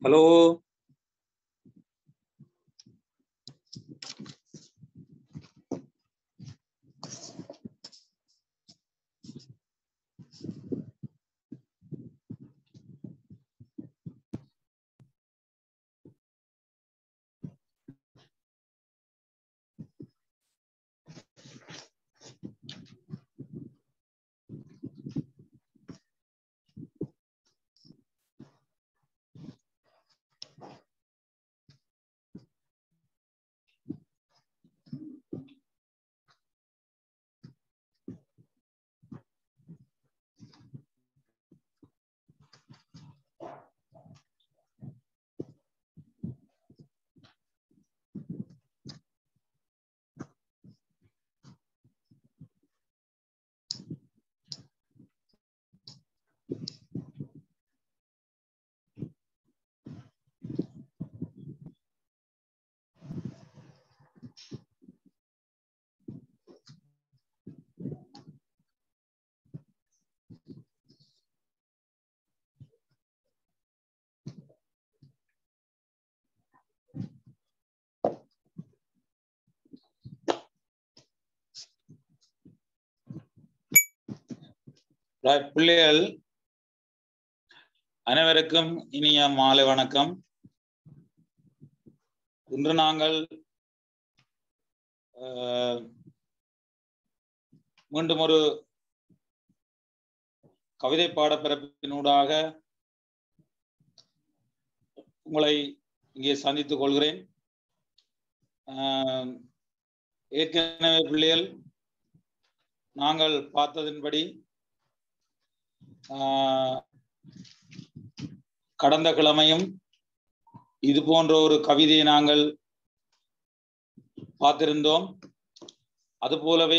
hello Right, பிள்ளைகள் அனைவருக்கும் இனிய மாலை வணக்கம் இன்று நாங்கள் அஹ், மீண்டும் ஒரு கவிதை பாடப்பிறப்பினூடாக உங்களை இங்கே சந்தித்துக் கொள்கிறேன் அஹ், ஏற்கனவே பிள்ளைகள் நாங்கள் பார்த்ததின்படி ஆஹ், கடந்த கிழமையும் இது போன்ற ஒரு கவிதையை நாங்கள் பார்த்திருந்தோம் அதுபோலவே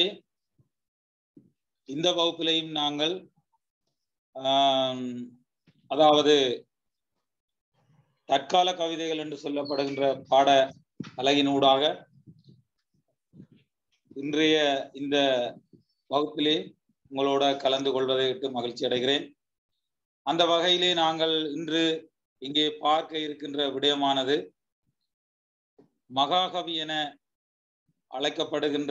இந்த வகுப்பிலையும் நாங்கள் ஆம், அதாவது தற்கால கவிதைகள் என்று சொல்லப்படுகின்ற பாட அலகினூடாக இன்றைய இந்த வகுப்பிலே உங்களோட கலந்து கொள்வதை விட்டு மகிழ்ச்சி அடைகிறேன் அந்த வகையிலே நாங்கள் இன்று இங்கே பார்க்க இருக்கின்ற விடயமானது மகாகவி என அழைக்கப்படுகின்ற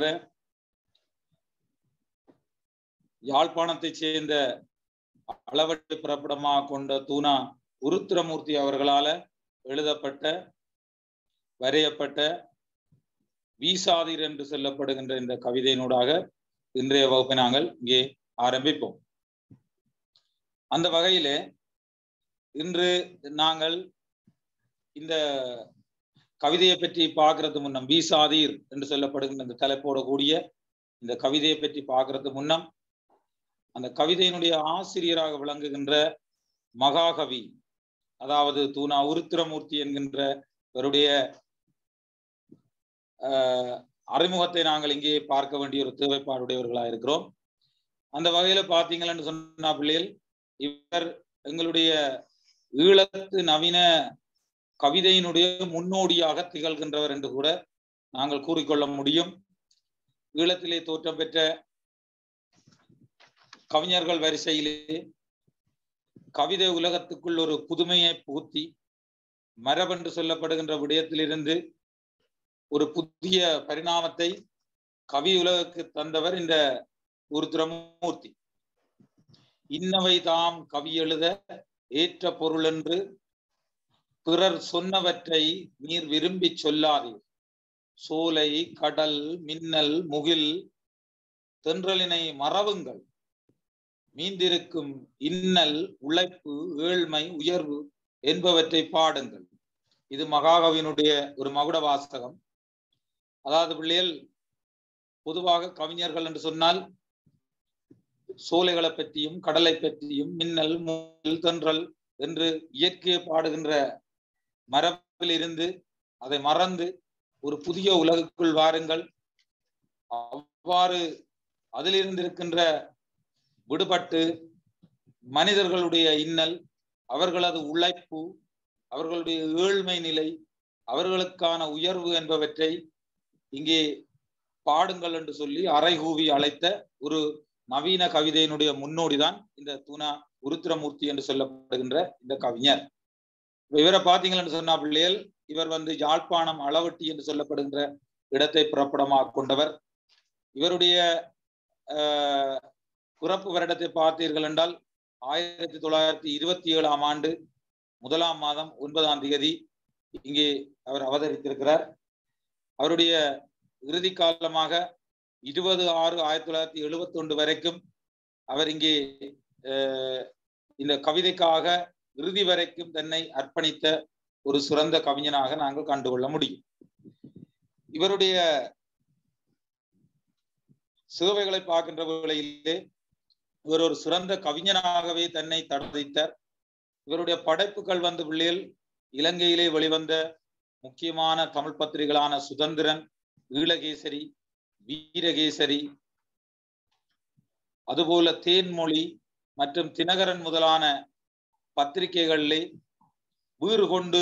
யாழ்ப்பாணத்தைச் சேர்ந்த அளவட்டு பிறப்பிடமாக கொண்ட தூணா உருத்திரமூர்த்தி அவர்களால எழுதப்பட்ட வரையப்பட்ட வீசாதீர் என்று சொல்லப்படுகின்ற இந்த கவிதையினூடாக இன்றைய வகுப்பை நாங்கள் இங்கே ஆரம்பிப்போம் அந்த வகையிலே இன்று நாங்கள் இந்த கவிதையை பற்றி பார்க்கறது முன்னம் வீசாதீர் என்று சொல்லப்படுகின்ற இந்த தலைப்போட கூடிய இந்த கவிதையை பற்றி பார்க்கறது முன்னம் அந்த கவிதையினுடைய ஆசிரியராக விளங்குகின்ற மகாகவி அதாவது தூணா உருத்திரமூர்த்தி என்கின்ற இவருடைய ஆஹ் அறிமுகத்தை நாங்கள் இங்கே பார்க்க வேண்டிய ஒரு தேவைப்பாடுடையவர்களாக இருக்கிறோம் அந்த வகையில பார்த்தீங்கன்னு சொன்னா பிள்ளைகள் இவர் எங்களுடைய ஈழத்து நவீன கவிதையினுடைய முன்னோடியாக திகழ்கின்றவர் என்று கூட நாங்கள் கூறிக்கொள்ள முடியும் ஈழத்திலே தோற்றம் பெற்ற கவிஞர்கள் வரிசையிலே கவிதை உலகத்துக்குள் ஒரு புதுமையை புகுத்தி மரபென்று சொல்லப்படுகின்ற விடயத்திலிருந்து ஒரு புதிய பரிணாமத்தை கவி உலகுக்கு தந்தவர் இந்த உருத்திரமூர்த்தி இன்னவை தாம் கவி எழுத ஏற்ற பொருள் என்று பிறர் சொன்னவற்றை நீர் விரும்பி சொல்லாதீர் சோலை கடல் மின்னல் முகில் தென்றலினை மறவுங்கள் மீந்திருக்கும் இன்னல் உழைப்பு ஏழ்மை உயர்வு என்பவற்றை பாடுங்கள் இது மகாகவியினுடைய ஒரு மகுட வாசகம் அதாவது பிள்ளைகள் பொதுவாக கவிஞர்கள் என்று சொன்னால் சோலைகளை பற்றியும் கடலை பற்றியும் மின்னல் முகில் தென்றல் என்று இயற்கையை பாடுகின்ற மரபில் இருந்து அதை மறந்து ஒரு புதிய உலகுக்குள் வாருங்கள் அவ்வாறு அதிலிருந்து இருக்கின்ற விடுபட்டு மனிதர்களுடைய இன்னல் அவர்களது உழைப்பு அவர்களுடைய ஏழ்மை நிலை அவர்களுக்கான உயர்வு என்பவற்றை இங்கே பாடுங்கள் என்று சொல்லி அறைகூவி அழைத்த ஒரு நவீன கவிதையினுடைய முன்னோடிதான் இந்த தூணா உருத்திரமூர்த்தி என்று சொல்லப்படுகின்ற இந்த கவிஞர் இவரை பாத்தீங்கன்னு சொன்னா பிள்ளைகள் இவர் வந்து யாழ்ப்பாணம் அளவட்டி என்று சொல்லப்படுகின்ற இடத்தை புறப்படமாக கொண்டவர் இவருடைய ஆஹ் பிறப்பு வருடத்தை பார்த்தீர்கள் என்றால் ஆயிரத்தி தொள்ளாயிரத்தி இருபத்தி ஏழாம் ஆண்டு முதலாம் மாதம் ஒன்பதாம் தேதி இங்கே அவர் அவதரித்திருக்கிறார் அவருடைய இறுதி காலமாக இருபது ஆறு ஆயிரத்தி தொள்ளாயிரத்தி எழுபத்தி ஒன்று வரைக்கும் அவர் இங்கே இந்த கவிதைக்காக இறுதி வரைக்கும் தன்னை அர்ப்பணித்த ஒரு சிறந்த கவிஞனாக நாங்கள் கண்டுகொள்ள முடியும் இவருடைய சேவைகளை பார்க்கின்ற வேளையிலே இவர் ஒரு சிறந்த கவிஞனாகவே தன்னை தடதித்தார் இவருடைய படைப்புகள் வந்து பிள்ளைகள் இலங்கையிலே வெளிவந்த முக்கியமான தமிழ் பத்திரிகைகளான சுதந்திரன் ஈழகேசரி வீரகேசரி அதுபோல தேன்மொழி மற்றும் தினகரன் முதலான பத்திரிகைகளிலே வீறு கொண்டு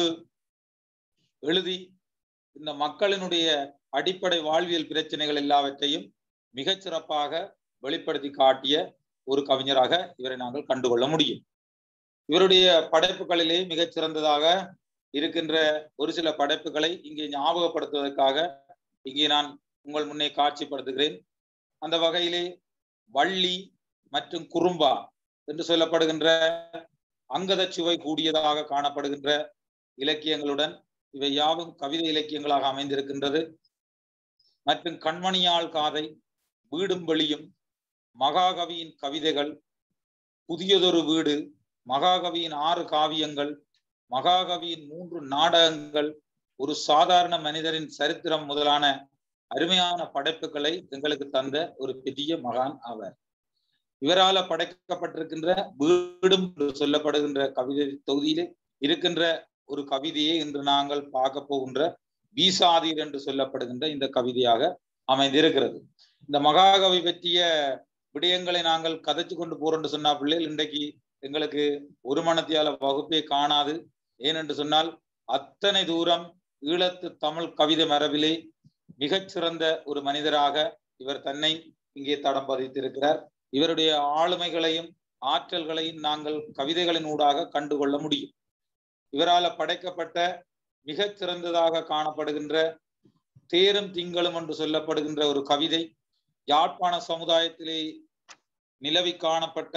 எழுதி இந்த மக்களினுடைய அடிப்படை வாழ்வியல் பிரச்சனைகள் எல்லாவற்றையும் மிகச் சிறப்பாக வெளிப்படுத்தி காட்டிய ஒரு கவிஞராக இவரை நாங்கள் கண்டுகொள்ள முடியும் இவருடைய படைப்புகளிலே மிகச் சிறந்ததாக இருக்கின்ற ஒரு சில படைப்புகளை இங்கே ஞாபகப்படுத்துவதற்காக இங்கே நான் உங்கள் முன்னே காட்சிப்படுத்துகிறேன் அந்த வகையிலே வள்ளி மற்றும் குறும்பா என்று சொல்லப்படுகின்ற அங்கத சுவை கூடியதாக காணப்படுகின்ற இலக்கியங்களுடன் இவை யாவும் கவிதை இலக்கியங்களாக அமைந்திருக்கின்றது மற்றும் கண்மணியாள் காதை வீடும் வெளியும் மகாகவியின் கவிதைகள் புதியதொரு வீடு மகாகவியின் ஆறு காவியங்கள் மகாகவியின் மூன்று நாடகங்கள் ஒரு சாதாரண மனிதரின் சரித்திரம் முதலான அருமையான படைப்புகளை எங்களுக்கு தந்த ஒரு பெரிய மகான் ஆவார் இவரால படைக்கப்பட்டிருக்கின்ற வீடும் சொல்லப்படுகின்ற கவிதை தொகுதியிலே இருக்கின்ற ஒரு கவிதையை இன்று நாங்கள் பார்க்க போகின்ற வீசாதீர் என்று சொல்லப்படுகின்ற இந்த கவிதையாக அமைந்திருக்கிறது இந்த மகாகவி பற்றிய விடயங்களை நாங்கள் கதைச்சு கொண்டு போறோம் சொன்னா பிள்ளைகள் இன்றைக்கு எங்களுக்கு ஒரு மனத்தியால வகுப்பே காணாது ஏனென்று சொன்னால் அத்தனை தூரம் ஈழத்து தமிழ் கவிதை மரபிலே மிகச்சிறந்த ஒரு மனிதராக இவர் தன்னை இங்கே தடம் பதித்திருக்கிறார் இவருடைய ஆளுமைகளையும் ஆற்றல்களையும் நாங்கள் கவிதைகளின் ஊடாக கண்டுகொள்ள முடியும் இவரால படைக்கப்பட்ட மிகச் சிறந்ததாக காணப்படுகின்ற தேரும் திங்களும் என்று சொல்லப்படுகின்ற ஒரு கவிதை யாழ்ப்பாண சமுதாயத்திலே நிலவி காணப்பட்ட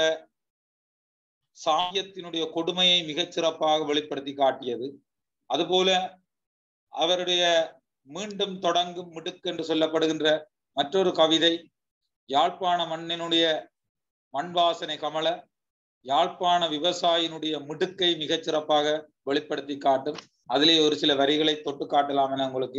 சாயத்தினுடைய கொடுமையை மிகச் சிறப்பாக வெளிப்படுத்தி காட்டியது அதுபோல அவருடைய மீண்டும் தொடங்கும் மிடுக்கு என்று சொல்லப்படுகின்ற மற்றொரு கவிதை யாழ்ப்பாண மண்ணினுடைய மண் வாசனை கமல யாழ்ப்பாண விவசாயினுடைய மிடுக்கை மிகச் சிறப்பாக வெளிப்படுத்தி காட்டும் அதிலே ஒரு சில வரிகளை தொட்டு காட்டலாம் என உங்களுக்கு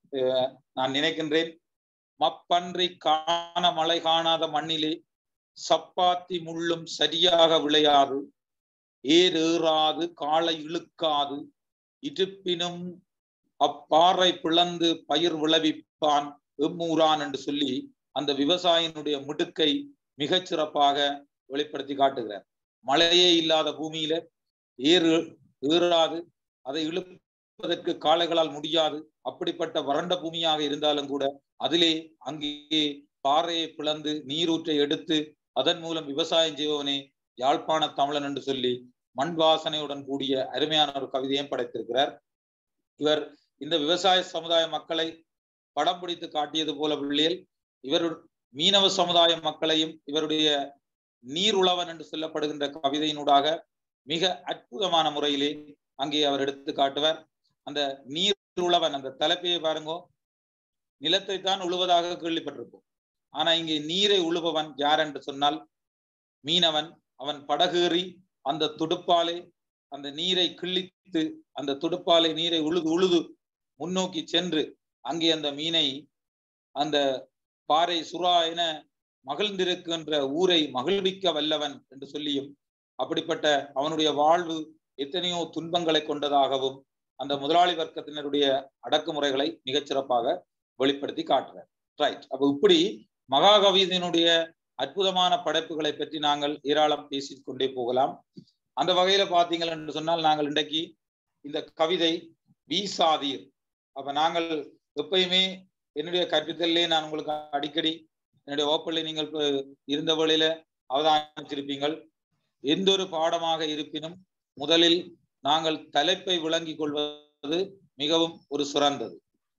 நான் நினைக்கின்றேன் மப்பன்றி காண மழை காணாத மண்ணிலே சப்பாத்தி முள்ளும் சரியாக விளையாது ஏர் ஏறாது காலை இழுக்காது இருப்பினும் அப்பாறை பிளந்து பயிர் விளைவிப்பான் எம்மூரான் என்று சொல்லி அந்த விவசாயினுடைய மிடுக்கை மிகச் சிறப்பாக வெளிப்படுத்தி காட்டுகிறார் மழையே இல்லாத பூமியில ஏறு ஏறாது அதை இழுப்பதற்கு காளைகளால் முடியாது அப்படிப்பட்ட வறண்ட பூமியாக இருந்தாலும் கூட அதிலே அங்கே பாறையை பிளந்து நீரூற்றை எடுத்து அதன் மூலம் விவசாயம் செய்பவனே யாழ்ப்பாண தமிழன் என்று சொல்லி மண் வாசனையுடன் கூடிய அருமையான ஒரு கவிதையும் படைத்திருக்கிறார் இவர் இந்த விவசாய சமுதாய மக்களை படம் பிடித்து காட்டியது போல பிள்ளைகள் இவர் மீனவ சமுதாய மக்களையும் இவருடைய நீருளவன் என்று சொல்லப்படுகின்ற கவிதையினூடாக மிக அற்புதமான முறையிலே அங்கே அவர் எடுத்து காட்டுவார் அந்த நீர் உழவன் அந்த தலைப்பையை பாருங்கோ நிலத்தை தான் உழுவதாக கேள்விப்பட்டிருப்போம் ஆனா இங்கே நீரை உழுபவன் யார் என்று சொன்னால் மீனவன் அவன் படகேறி அந்த துடுப்பாலே அந்த நீரை கிள்ளித்து அந்த துடுப்பாலே நீரை உழுது உழுது முன்னோக்கி சென்று அங்கே அந்த மீனை அந்த பாறை சுறா என மகிழ்ந்திருக்கின்ற ஊரை மகிழ்விக்க வல்லவன் என்று சொல்லியும் அப்படிப்பட்ட அவனுடைய வாழ்வு எத்தனையோ துன்பங்களை கொண்டதாகவும் அந்த முதலாளி வர்க்கத்தினருடைய அடக்குமுறைகளை மிகச்சிறப்பாக வெளிப்படுத்தி காட்டுறார் ரைட் அப்ப இப்படி மகாகவிதனுடைய அற்புதமான படைப்புகளை பற்றி நாங்கள் ஏராளம் பேசிக் கொண்டே போகலாம் அந்த வகையில பாத்தீங்கள் என்று சொன்னால் நாங்கள் இன்றைக்கு இந்த கவிதை வீசாதீர் அப்ப நாங்கள் எப்பயுமே என்னுடைய கற்பித்தலே நான் உங்களுக்கு அடிக்கடி என்னுடைய ஓப்பல்ல நீங்கள் இருந்த வழியில அவதானிச்சிருப்பீங்கள் எந்த ஒரு பாடமாக இருப்பினும் முதலில் நாங்கள் தலைப்பை விளங்கிக் கொள்வது மிகவும் ஒரு சிறந்தது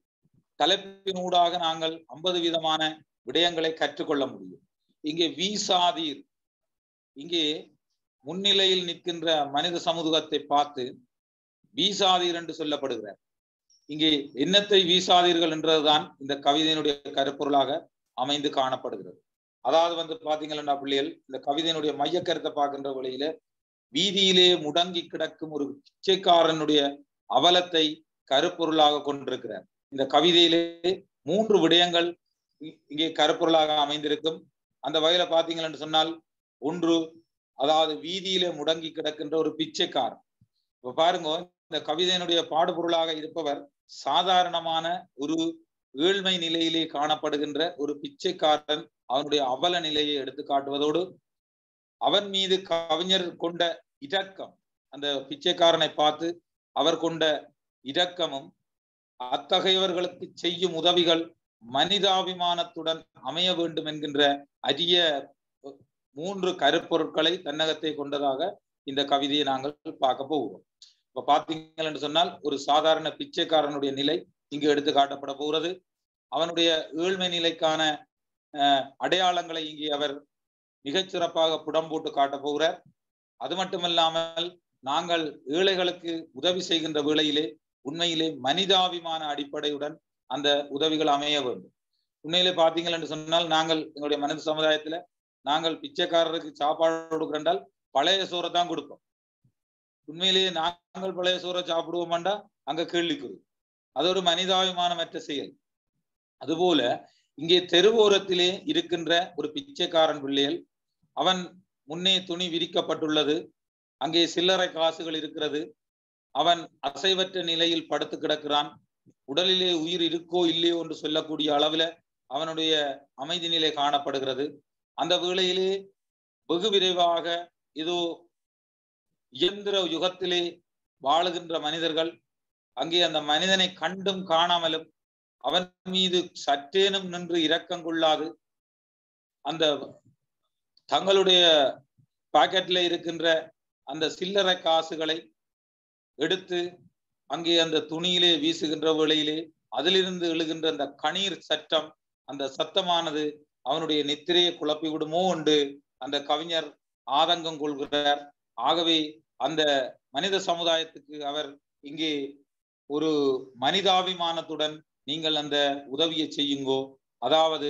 தலைப்பினூடாக நாங்கள் ஐம்பது விதமான விடயங்களை கற்றுக்கொள்ள முடியும் இங்கே வீசாதீர் இங்கே முன்னிலையில் நிற்கின்ற மனித சமூகத்தை பார்த்து வீசாதீர் என்று சொல்லப்படுகிறார் இங்கே எண்ணத்தை வீசாதீர்கள் என்றதுதான் இந்த கவிதையினுடைய கருப்பொருளாக அமைந்து காணப்படுகிறது அதாவது வந்து பாத்தீங்கன்னா பிள்ளைகள் இந்த கவிதையினுடைய மைய கருத்தை பார்க்கின்ற வழியில வீதியிலே முடங்கி கிடக்கும் ஒரு பிச்சைக்காரனுடைய அவலத்தை கருப்பொருளாக கொண்டிருக்கிறார் இந்த கவிதையிலே மூன்று விடயங்கள் இங்கே கருப்பொருளாக அமைந்திருக்கும் அந்த வகையில பாத்தீங்கன்னு சொன்னால் ஒன்று அதாவது வீதியிலே முடங்கி கிடக்கின்ற ஒரு பிச்சைக்காரன் இப்ப பாருங்க இந்த கவிதையினுடைய பாடுபொருளாக இருப்பவர் சாதாரணமான ஒரு ஏழ்மை நிலையிலே காணப்படுகின்ற ஒரு பிச்சைக்காரன் அவனுடைய அவல நிலையை எடுத்து காட்டுவதோடு அவன் மீது கவிஞர் கொண்ட இரக்கம் அந்த பிச்சைக்காரனை பார்த்து அவர் கொண்ட இரக்கமும் அத்தகையவர்களுக்கு செய்யும் உதவிகள் மனிதாபிமானத்துடன் அமைய வேண்டும் என்கின்ற அரிய மூன்று கருப்பொருட்களை தன்னகத்தை கொண்டதாக இந்த கவிதையை நாங்கள் பார்க்க போகிறோம் இப்ப பாத்தீங்கன்னு சொன்னால் ஒரு சாதாரண பிச்சைக்காரனுடைய நிலை இங்கு எடுத்து காட்டப்பட போகிறது அவனுடைய ஏழ்மை நிலைக்கான அடையாளங்களை இங்கே அவர் மிகச் சிறப்பாக புடம் போட்டு காட்டப் போகிறார் அது மட்டுமல்லாமல் நாங்கள் ஏழைகளுக்கு உதவி செய்கின்ற வேளையிலே உண்மையிலே மனிதாபிமான அடிப்படையுடன் அந்த உதவிகள் அமைய வேண்டும் உண்மையிலே பார்த்தீங்கள் என்று சொன்னால் நாங்கள் எங்களுடைய மனித சமுதாயத்துல நாங்கள் பிச்சைக்காரருக்கு சாப்பாடு கொடுக்கிறென்றால் பழைய சோறை தான் கொடுப்போம் உண்மையிலேயே நாங்கள் பழைய சோறை சாப்பிடுவோமாண்டா அங்க கேள்விக்குறி அது ஒரு மனிதாபிமானமற்ற செயல் அதுபோல இங்கே தெருவோரத்திலே இருக்கின்ற ஒரு பிச்சைக்காரன் பிள்ளைகள் அவன் முன்னே துணி விரிக்கப்பட்டுள்ளது அங்கே சில்லறை காசுகள் இருக்கிறது அவன் அசைவற்ற நிலையில் படுத்து கிடக்கிறான் உடலிலே உயிர் இருக்கோ இல்லையோ என்று சொல்லக்கூடிய அளவுல அவனுடைய அமைதி நிலை காணப்படுகிறது அந்த வேளையிலே வெகு விரைவாக ஏதோ இயந்திர யுகத்திலே வாழுகின்ற மனிதர்கள் அங்கே அந்த மனிதனை கண்டும் காணாமலும் அவன் மீது சற்றேனும் நின்று இரக்கம் கொள்ளாது அந்த தங்களுடைய பாக்கெட்ல இருக்கின்ற அந்த சில்லறை காசுகளை எடுத்து அங்கே அந்த துணியிலே வீசுகின்ற வேளையிலே அதிலிருந்து எழுகின்ற அந்த கணீர் சட்டம் அந்த சத்தமானது அவனுடைய நித்திரையை குழப்பி விடுமோ என்று அந்த கவிஞர் ஆதங்கம் கொள்கிறார் ஆகவே அந்த மனித சமுதாயத்துக்கு அவர் இங்கே ஒரு மனிதாபிமானத்துடன் நீங்கள் அந்த உதவியை செய்யுங்கோ அதாவது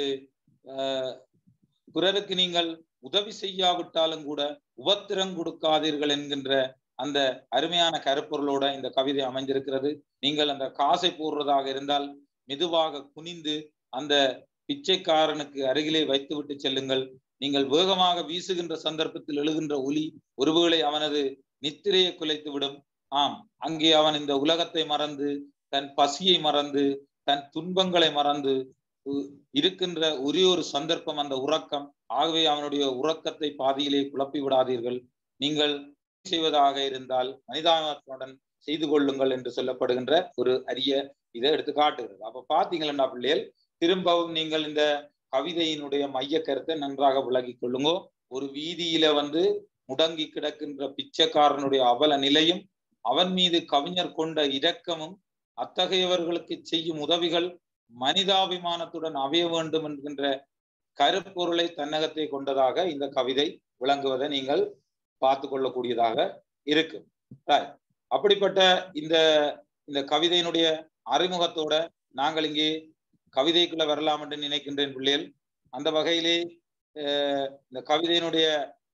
பிறருக்கு நீங்கள் உதவி செய்யாவிட்டாலும் கூட உபத்திரம் கொடுக்காதீர்கள் என்கின்ற அந்த அருமையான கருப்பொருளோட இந்த கவிதை அமைந்திருக்கிறது நீங்கள் அந்த காசை போடுறதாக இருந்தால் மெதுவாக குனிந்து அந்த பிச்சைக்காரனுக்கு அருகிலே வைத்துவிட்டு செல்லுங்கள் நீங்கள் வேகமாக வீசுகின்ற சந்தர்ப்பத்தில் எழுகின்ற ஒலி ஒருவேளை அவனது நித்திரையை குலைத்து விடும் ஆம் அங்கே அவன் இந்த உலகத்தை மறந்து தன் பசியை மறந்து தன் துன்பங்களை மறந்து இருக்கின்ற ஒரே ஒரு சந்தர்ப்பம் அந்த உறக்கம் ஆகவே அவனுடைய உறக்கத்தை பாதியிலே குழப்பி விடாதீர்கள் நீங்கள் செய்வதாக இருந்தால் மனிதாபத்துடன் செய்து கொள்ளுங்கள் என்று சொல்லப்படுகின்ற ஒரு அரிய இதை எடுத்து காட்டுகிறது அப்ப பாத்தீங்களா பிள்ளைகள் திரும்பவும் நீங்கள் இந்த கவிதையினுடைய மைய கருத்தை நன்றாக விளங்கி கொள்ளுங்கோ ஒரு வீதியில வந்து முடங்கி கிடக்கின்ற பிச்சைக்காரனுடைய அவல நிலையும் அவன் மீது கவிஞர் கொண்ட இரக்கமும் அத்தகையவர்களுக்கு செய்யும் உதவிகள் மனிதாபிமானத்துடன் அமைய வேண்டும் என்கின்ற கருப்பொருளை தன்னகத்தை கொண்டதாக இந்த கவிதை விளங்குவதை நீங்கள் பார்த்து கொள்ளக்கூடியதாக இருக்கு அப்படிப்பட்ட இந்த இந்த கவிதையினுடைய அறிமுகத்தோட நாங்கள் இங்கே கவிதைக்குள்ள வரலாம் என்று நினைக்கின்றேன் பிள்ளைகள் அந்த வகையிலே இந்த கவிதையினுடைய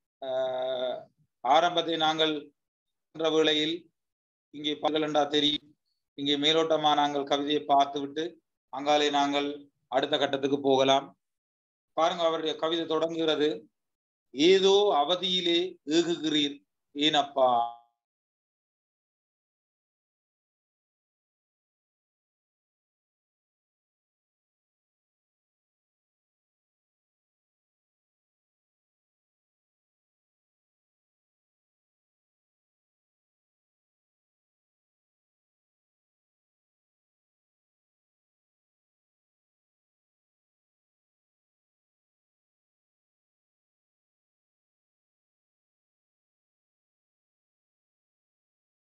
ஆரம்பத்தை நாங்கள் வேளையில் இங்கே பகலண்டா தெரியும் இங்கே மேலோட்டமா நாங்கள் கவிதையை பார்த்து விட்டு அங்காலே நாங்கள் அடுத்த கட்டத்துக்கு போகலாம் பாருங்க அவருடைய கவிதை தொடங்குகிறது ஏதோ அவதியிலே ஏகுகிறீர் ஏனப்பா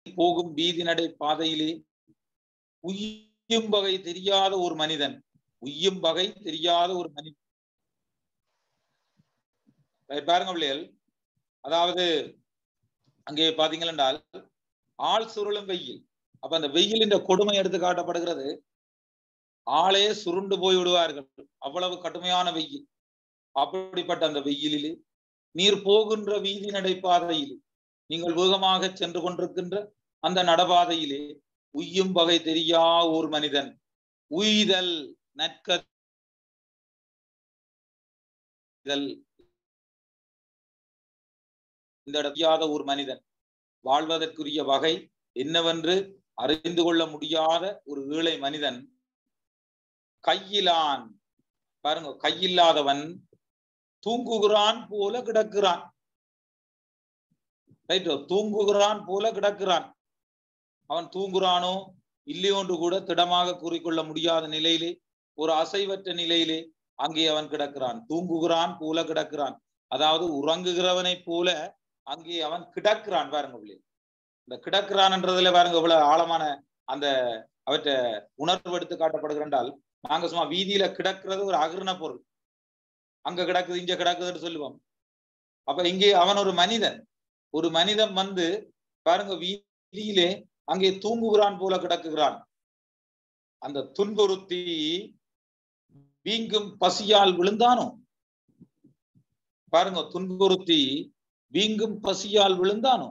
போகும் வீதி நடை பாதையிலே உய்யும் வகை தெரியாத ஒரு மனிதன் உய்யும் வகை தெரியாத ஒரு மனிதன் சரி, பாருங்க பிள்ளைகள் அதாவது அங்கே பாத்தீங்கள் என்றால் ஆள் சுருளும் வெயில் அப்ப அந்த வெயிலின் கொடுமை எடுத்து காட்டப்படுகிறது ஆளே சுருண்டு போய் விடுவார்கள் அவ்வளவு கடுமையான வெயில் அப்படிப்பட்ட அந்த வெயிலிலே நீர் போகின்ற வீதி நடைபாதையிலே நீங்கள் வேகமாக சென்று கொண்டிருக்கின்ற அந்த நடபாதையிலே உய்யும் வகை தெரியா ஒரு மனிதன் உய்தல் நற்க இந்த இடத்தியாத ஒரு மனிதன் வாழ்வதற்குரிய வகை என்னவென்று அறிந்து கொள்ள முடியாத ஒரு ஏழை மனிதன் கையிலான் பாருங்க கையில்லாதவன் தூங்குகிறான் போல கிடக்கிறான் ரைட்டோ தூங்குகிறான் போல கிடக்கிறான் அவன் தூங்குறானோ இல்லையோன்று கூட திடமாக கூறிக்கொள்ள முடியாத நிலையிலே ஒரு அசைவற்ற நிலையிலே அங்கே அவன் கிடக்கிறான் தூங்குகிறான் போல கிடக்கிறான் அதாவது உறங்குகிறவனைப் போல அங்கே அவன் கிடக்கிறான் பாருங்க உள்ளே இந்த கிடக்கிறான்ன்றதுல பாருங்க இவ்வளவு ஆழமான அந்த அவற்ற உணர்வு எடுத்து காட்டப்படுகிறண்டால் நாங்க சும்மா வீதியில கிடக்கிறது ஒரு அகிர்ண பொருள் அங்க கிடக்குது இங்க கிடக்குதுன்னு சொல்லுவோம் அப்ப இங்கே அவன் ஒரு மனிதன் ஒரு மனிதன் வந்து பாருங்க வீதியிலே அங்கே தூங்குகிறான் போல கிடக்குகிறான் அந்த துன்புறுத்தி வீங்கும் பசியால் விழுந்தானோ பாருங்க துன்புறுத்தி வீங்கும் பசியால் விழுந்தானோ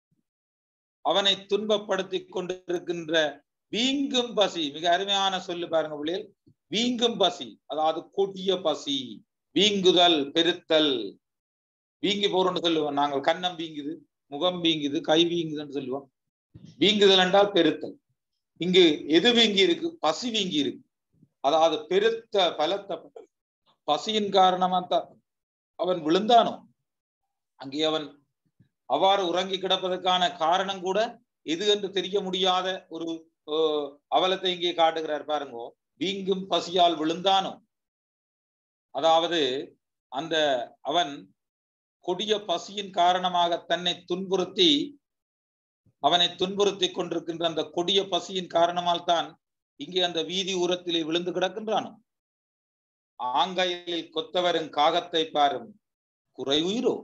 அவனை துன்பப்படுத்தி கொண்டிருக்கின்ற வீங்கும் பசி மிக அருமையான சொல்லு பாருங்க பிள்ளைகள் வீங்கும் பசி அதாவது கொடிய பசி வீங்குதல் பெருத்தல் வீங்கி போறோம்னு சொல்லுவோம் நாங்கள் கன்னம் வீங்குது முகம் வீங்குது கை வீங்குதுன்னு சொல்லுவோம் வீங்குதல் என்றால் பெருத்தல் இங்கு எது வீங்கி இருக்கு பசி வீங்கி இருக்கு அதாவது பெருத்த பலத்த பசியின் காரணமா தான் அவன் விழுந்தானோ அங்கே அவன் அவ்வாறு உறங்கி கிடப்பதற்கான காரணம் கூட எது என்று தெரிய முடியாத ஒரு அவலத்தை இங்கே காட்டுகிறார் பாருங்க வீங்கும் பசியால் விழுந்தானோ அதாவது அந்த அவன் கொடிய பசியின் காரணமாக தன்னை துன்புறுத்தி அவனை துன்புறுத்தி கொண்டிருக்கின்ற அந்த கொடிய பசியின் காரணமால் தான் இங்கே அந்த வீதி ஊரத்திலே விழுந்து கிடக்கின்றானோ ஆங்கையில் கொத்தவரும் காகத்தை பாரும் குறை உயிரோ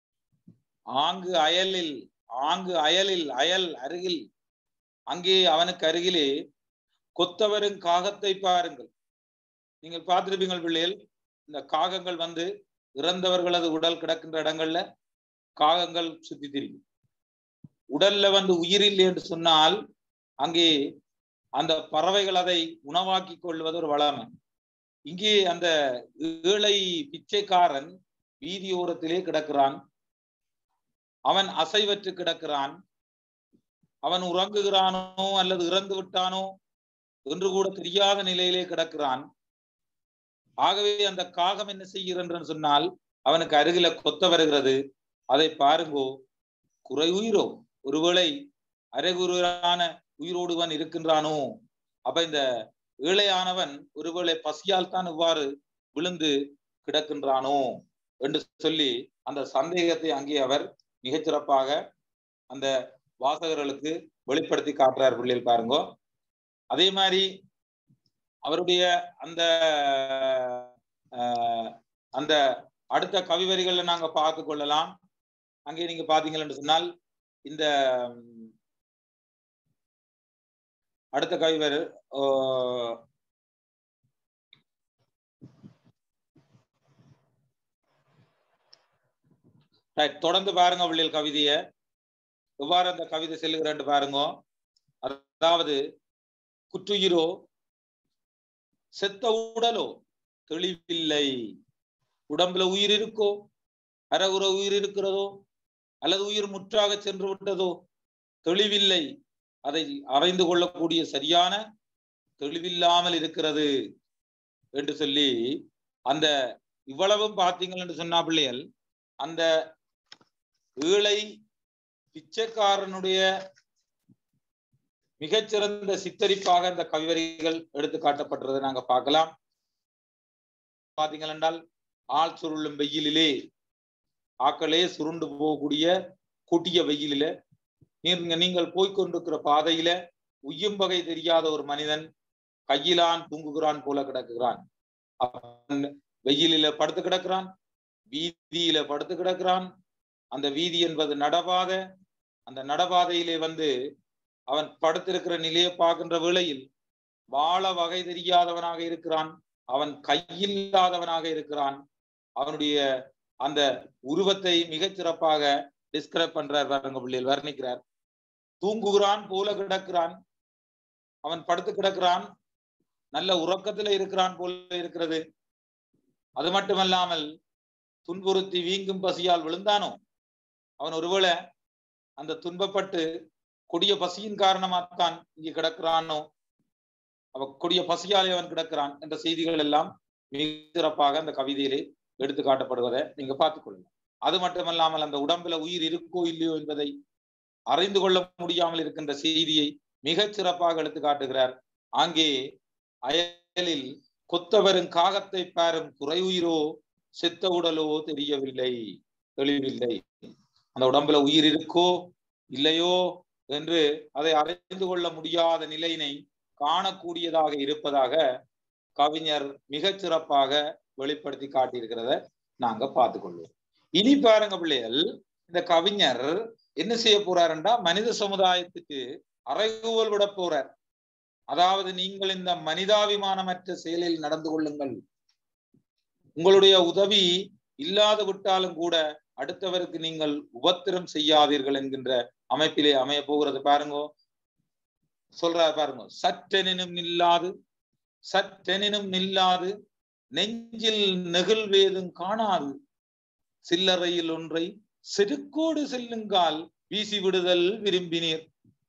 ஆங்கு அயலில் ஆங்கு அயலில் அயல் அருகில் அங்கே அவனுக்கு அருகிலே கொத்தவரும் காகத்தை பாருங்கள் நீங்கள் பார்த்திருப்பீங்கள் பிள்ளைகள் இந்த காகங்கள் வந்து இறந்தவர்களது உடல் கிடக்கின்ற இடங்கள்ல காகங்கள் சுத்தி திரியும் உடல்ல வந்து உயிர் இல்லை என்று சொன்னால் அங்கே அந்த பறவைகள் அதை உணவாக்கி கொள்வது ஒரு வளமை இங்கே அந்த ஏழை பிச்சைக்காரன் வீதியோரத்திலே கிடக்கிறான் அவன் அசைவற்று கிடக்கிறான் அவன் உறங்குகிறானோ அல்லது இறந்து விட்டானோ என்று கூட தெரியாத நிலையிலே கிடக்கிறான் ஆகவே அந்த காகம் என்ன செய்கிறன்னு சொன்னால் அவனுக்கு அருகில கொத்த வருகிறது அதை பாருங்கோ குறை உயிரோ ஒருவேளை அரைகுறான உயிரோடுவன் இருக்கின்றானோ அப்ப இந்த ஏழையானவன் ஒருவேளை பசியால் தான் இவ்வாறு விழுந்து கிடக்கின்றானோ என்று சொல்லி அந்த சந்தேகத்தை அங்கே அவர் மிகச்சிறப்பாக அந்த வாசகர்களுக்கு வெளிப்படுத்தி காட்டுறார் பிள்ளைகள் பாருங்க அதே மாதிரி அவருடைய அந்த அந்த அடுத்த கவிவரிகளை நாங்க பார்த்து கொள்ளலாம் அங்கே நீங்க பாத்தீங்கன்னு சொன்னால் இந்த அடுத்த கவிவர் தொடர்ந்து பாருங்க பிள்ளைகள் கவிதைய எவ்வாறு அந்த கவிதை செல்லுகிறேன் பாருங்க அதாவது குற்றுயிரோ செத்த உடலோ தெளிவில்லை உடம்புல உயிர் இருக்கோ அறகுற உயிர் இருக்கிறதோ அல்லது உயிர் முற்றாக சென்று விட்டதோ தெளிவில்லை அதை அறிந்து கொள்ளக்கூடிய சரியான தெளிவில்லாமல் இருக்கிறது என்று சொல்லி அந்த இவ்வளவும் பார்த்தீங்கள் என்று சொன்னா பிள்ளைகள் அந்த ஏழை பிச்சைக்காரனுடைய மிகச்சிறந்த சித்தரிப்பாக இந்த கவிவரிகள் எடுத்து காட்டப்பட்டதை நாங்க பார்க்கலாம் பாத்தீங்கள் என்றால் ஆள் சுருளும் வெயிலிலே ஆக்களே சுருண்டு போகக்கூடிய கொட்டிய வெயிலில நீங்க நீங்கள் போய்க்கொண்டிருக்கிற பாதையில உய்யும் வகை தெரியாத ஒரு மனிதன் கையிலான் தூங்குகிறான் போல கிடக்குகிறான் அவன் வெயிலில படுத்து கிடக்கிறான் வீதியில படுத்து கிடக்கிறான் அந்த வீதி என்பது நடபாத அந்த நடபாதையிலே வந்து அவன் படுத்திருக்கிற நிலையை பார்க்கின்ற வேளையில் வாழ வகை தெரியாதவனாக இருக்கிறான் அவன் கையில்லாதவனாக இருக்கிறான் அவனுடைய அந்த உருவத்தை மிகச் சிறப்பாக டிஸ்கிரைப் பண்றார் பாருங்க பிள்ளைகள் வர்ணிக்கிறார் தூங்குகிறான் போல கிடக்கிறான் அவன் படுத்து கிடக்கிறான் நல்ல உறக்கத்துல இருக்கிறான் போல இருக்கிறது அது மட்டுமல்லாமல் துன்புறுத்தி வீங்கும் பசியால் விழுந்தானோ அவன் ஒருவேளை அந்த துன்பப்பட்டு கொடிய பசியின் காரணமாகத்தான் இங்கே கிடக்கிறானோ அவ கொடிய பசியாலே அவன் கிடக்கிறான் என்ற செய்திகள் எல்லாம் மிக சிறப்பாக அந்த கவிதையிலே எடுத்து காட்டப்படுவதை நீங்க பார்த்துக் கொள்ளலாம் அது மட்டுமல்லாமல் அந்த உடம்புல உயிர் இருக்கோ இல்லையோ என்பதை அறிந்து கொள்ள முடியாமல் இருக்கின்ற செய்தியை மிகச் சிறப்பாக எடுத்து காட்டுகிறார் அங்கே அயலில் கொத்தவரும் காகத்தை பாரும் குறை உயிரோ செத்த உடலோ தெரியவில்லை தெளிவில்லை அந்த உடம்புல உயிர் இருக்கோ இல்லையோ என்று அதை அறிந்து கொள்ள முடியாத நிலையினை காணக்கூடியதாக இருப்பதாக கவிஞர் மிகச் சிறப்பாக வெளிப்படுத்தி காட்டியிருக்கிறத நாங்க பார்த்து கொள்வோம் இனி பாருங்க பிள்ளைகள் இந்த கவிஞர் என்ன செய்ய போறாருண்டா மனித சமுதாயத்துக்கு அறைகூவல் விட போறார் அதாவது நீங்கள் இந்த மனிதாபிமானமற்ற செயலில் நடந்து கொள்ளுங்கள் உங்களுடைய உதவி இல்லாது விட்டாலும் கூட அடுத்தவருக்கு நீங்கள் உபத்திரம் செய்யாதீர்கள் என்கின்ற அமைப்பிலே அமைய போகிறது பாருங்கோ சொல்றாரு பாருங்க சற்றெனினும் நில்லாது சற்றெனினும் நில்லாது நெஞ்சில் நெகிழ்வேதும் காணாது சில்லறையில் ஒன்றை செருக்கோடு செல்லுங்கால் வீசி விடுதல் விரும்பினீர்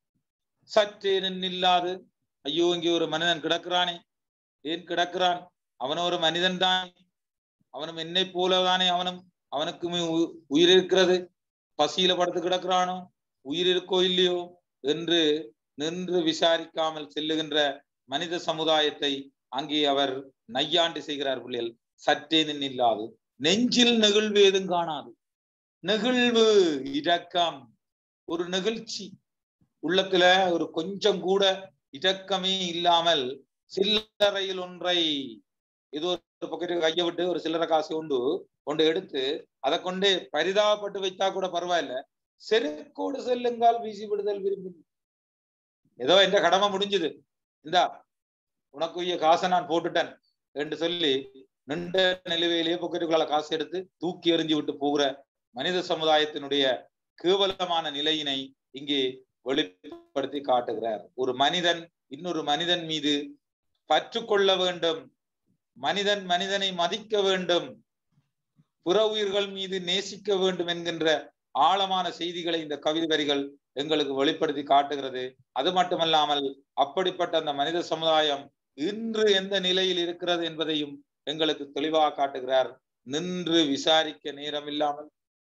சற்றேனும் நில்லாது ஐயோ இங்கே ஒரு மனிதன் கிடக்கிறானே ஏன் கிடக்கிறான் அவன் ஒரு மனிதன் தான் அவனும் என்னை போலதானே அவனும் அவனுக்குமே உயிர் இருக்கிறது பசியில படுத்து கிடக்கிறானோ உயிர் இருக்கோ இல்லையோ என்று நின்று விசாரிக்காமல் செல்லுகின்ற மனித சமுதாயத்தை அங்கே அவர் நையாண்டு செய்கிறார் பிள்ளைகள் சற்றே நில்லாது நெஞ்சில் நெகிழ்வு ஏதும் காணாது நெகிழ்வு இரக்கம் ஒரு நெகிழ்ச்சி உள்ளத்துல ஒரு கொஞ்சம் கூட இடக்கமே இல்லாமல் சில்லறையில் ஒன்றை ஏதோ ஒரு பக்கெட்டு கையை விட்டு ஒரு சில்லறை காசு கொண்டு கொண்டு எடுத்து அதை கொண்டு பரிதாபப்பட்டு வைத்தா கூட பரவாயில்ல செருக்கோடு செல்லுங்கால் வீசி விடுதல் விரும்பி ஏதோ என்ற கடமை முடிஞ்சது இந்தா உனக்குரிய காசை நான் போட்டுட்டேன் என்று சொல்லி நின்ற நிலுவையிலேயே பொக்கெட்டுகளால காசு எடுத்து தூக்கி எறிஞ்சு விட்டு போகிற மனித சமுதாயத்தினுடைய கேவலமான நிலையினை இங்கே வெளிப்படுத்தி காட்டுகிறார் ஒரு மனிதன் இன்னொரு மனிதன் மீது பற்று கொள்ள வேண்டும் மனிதன் மனிதனை மதிக்க வேண்டும் புற உயிர்கள் மீது நேசிக்க வேண்டும் என்கின்ற ஆழமான செய்திகளை இந்த கவிதை வரிகள் எங்களுக்கு வெளிப்படுத்தி காட்டுகிறது அது மட்டுமல்லாமல் அப்படிப்பட்ட அந்த மனித சமுதாயம் இன்று எந்த நிலையில் இருக்கிறது என்பதையும் எங்களுக்கு தெளிவாக காட்டுகிறார் நின்று விசாரிக்க நேரம் இல்லாமல்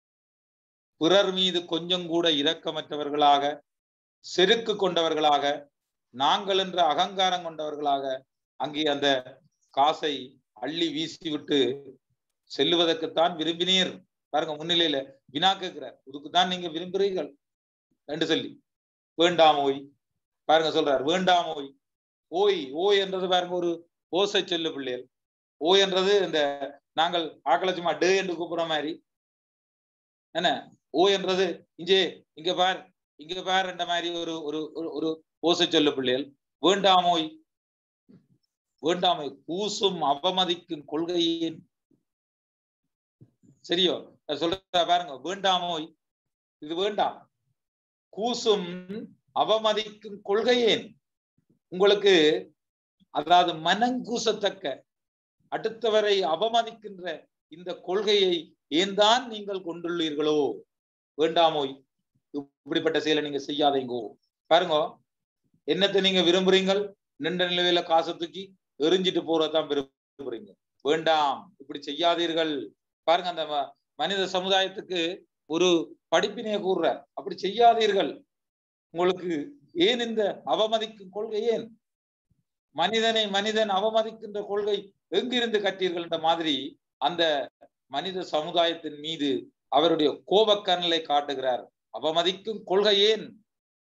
பிறர் மீது கொஞ்சம் கூட இரக்கமற்றவர்களாக செருக்கு கொண்டவர்களாக நாங்கள் என்ற அகங்காரம் கொண்டவர்களாக அங்கே அந்த காசை அள்ளி வீசி விட்டு செல்லுவதற்குத்தான் விரும்பினீர் பாருங்க முன்னிலையில வினா கேட்கிறார் இதுக்குத்தான் நீங்க விரும்புறீர்கள் என்று சொல்லி வேண்டாம் ஓய் பாருங்க சொல்றார் வேண்டாம் ஓய் ஓய் ஓய் என்றது பாருங்க ஒரு ஓசை சொல்லு பிள்ளைகள் ஓ என்றது இந்த நாங்கள் ஆக்கலட்சுமா டே என்று கூப்பிடுற மாதிரி என்ன ஓ என்றது இங்கே இங்க பார் இங்க பார் என்ற மாதிரி ஒரு ஒரு ஒரு ஓசை சொல்லு பிள்ளைகள் வேண்டாமோய் வேண்டாமை கூசும் அவமதிக்கும் கொள்கையின் சரியோ சொல்ற பாருங்க வேண்டாமோய் இது வேண்டாம் கூசும் அவமதிக்கும் கொள்கையேன் உங்களுக்கு அதாவது மனங்கூசத்தக்க அடுத்தவரை அவமதிக்கின்ற இந்த கொள்கையை ஏன் தான் நீங்கள் கொண்டுள்ளீர்களோ வேண்டாமோய் இப்படிப்பட்ட செயலை நீங்க செய்யாதீங்கோ பாருங்க என்னத்தை நீங்க விரும்புறீங்கள் நின்ற நிலையில காசை தூக்கி எரிஞ்சிட்டு போறதான் விரும்புறீங்க வேண்டாம் இப்படி செய்யாதீர்கள் பாருங்க அந்த மனித சமுதாயத்துக்கு ஒரு படிப்பினைய கூறுற அப்படி செய்யாதீர்கள் உங்களுக்கு ஏன் இந்த அவமதிக்கும் கொள்கை ஏன் மனிதனை மனிதன் அவமதிக்கின்ற கொள்கை எங்கிருந்து கட்டீர்கள் என்ற மாதிரி அந்த மனித சமுதாயத்தின் மீது அவருடைய கோபக்கரலை காட்டுகிறார் அவமதிக்கும் கொள்கை ஏன்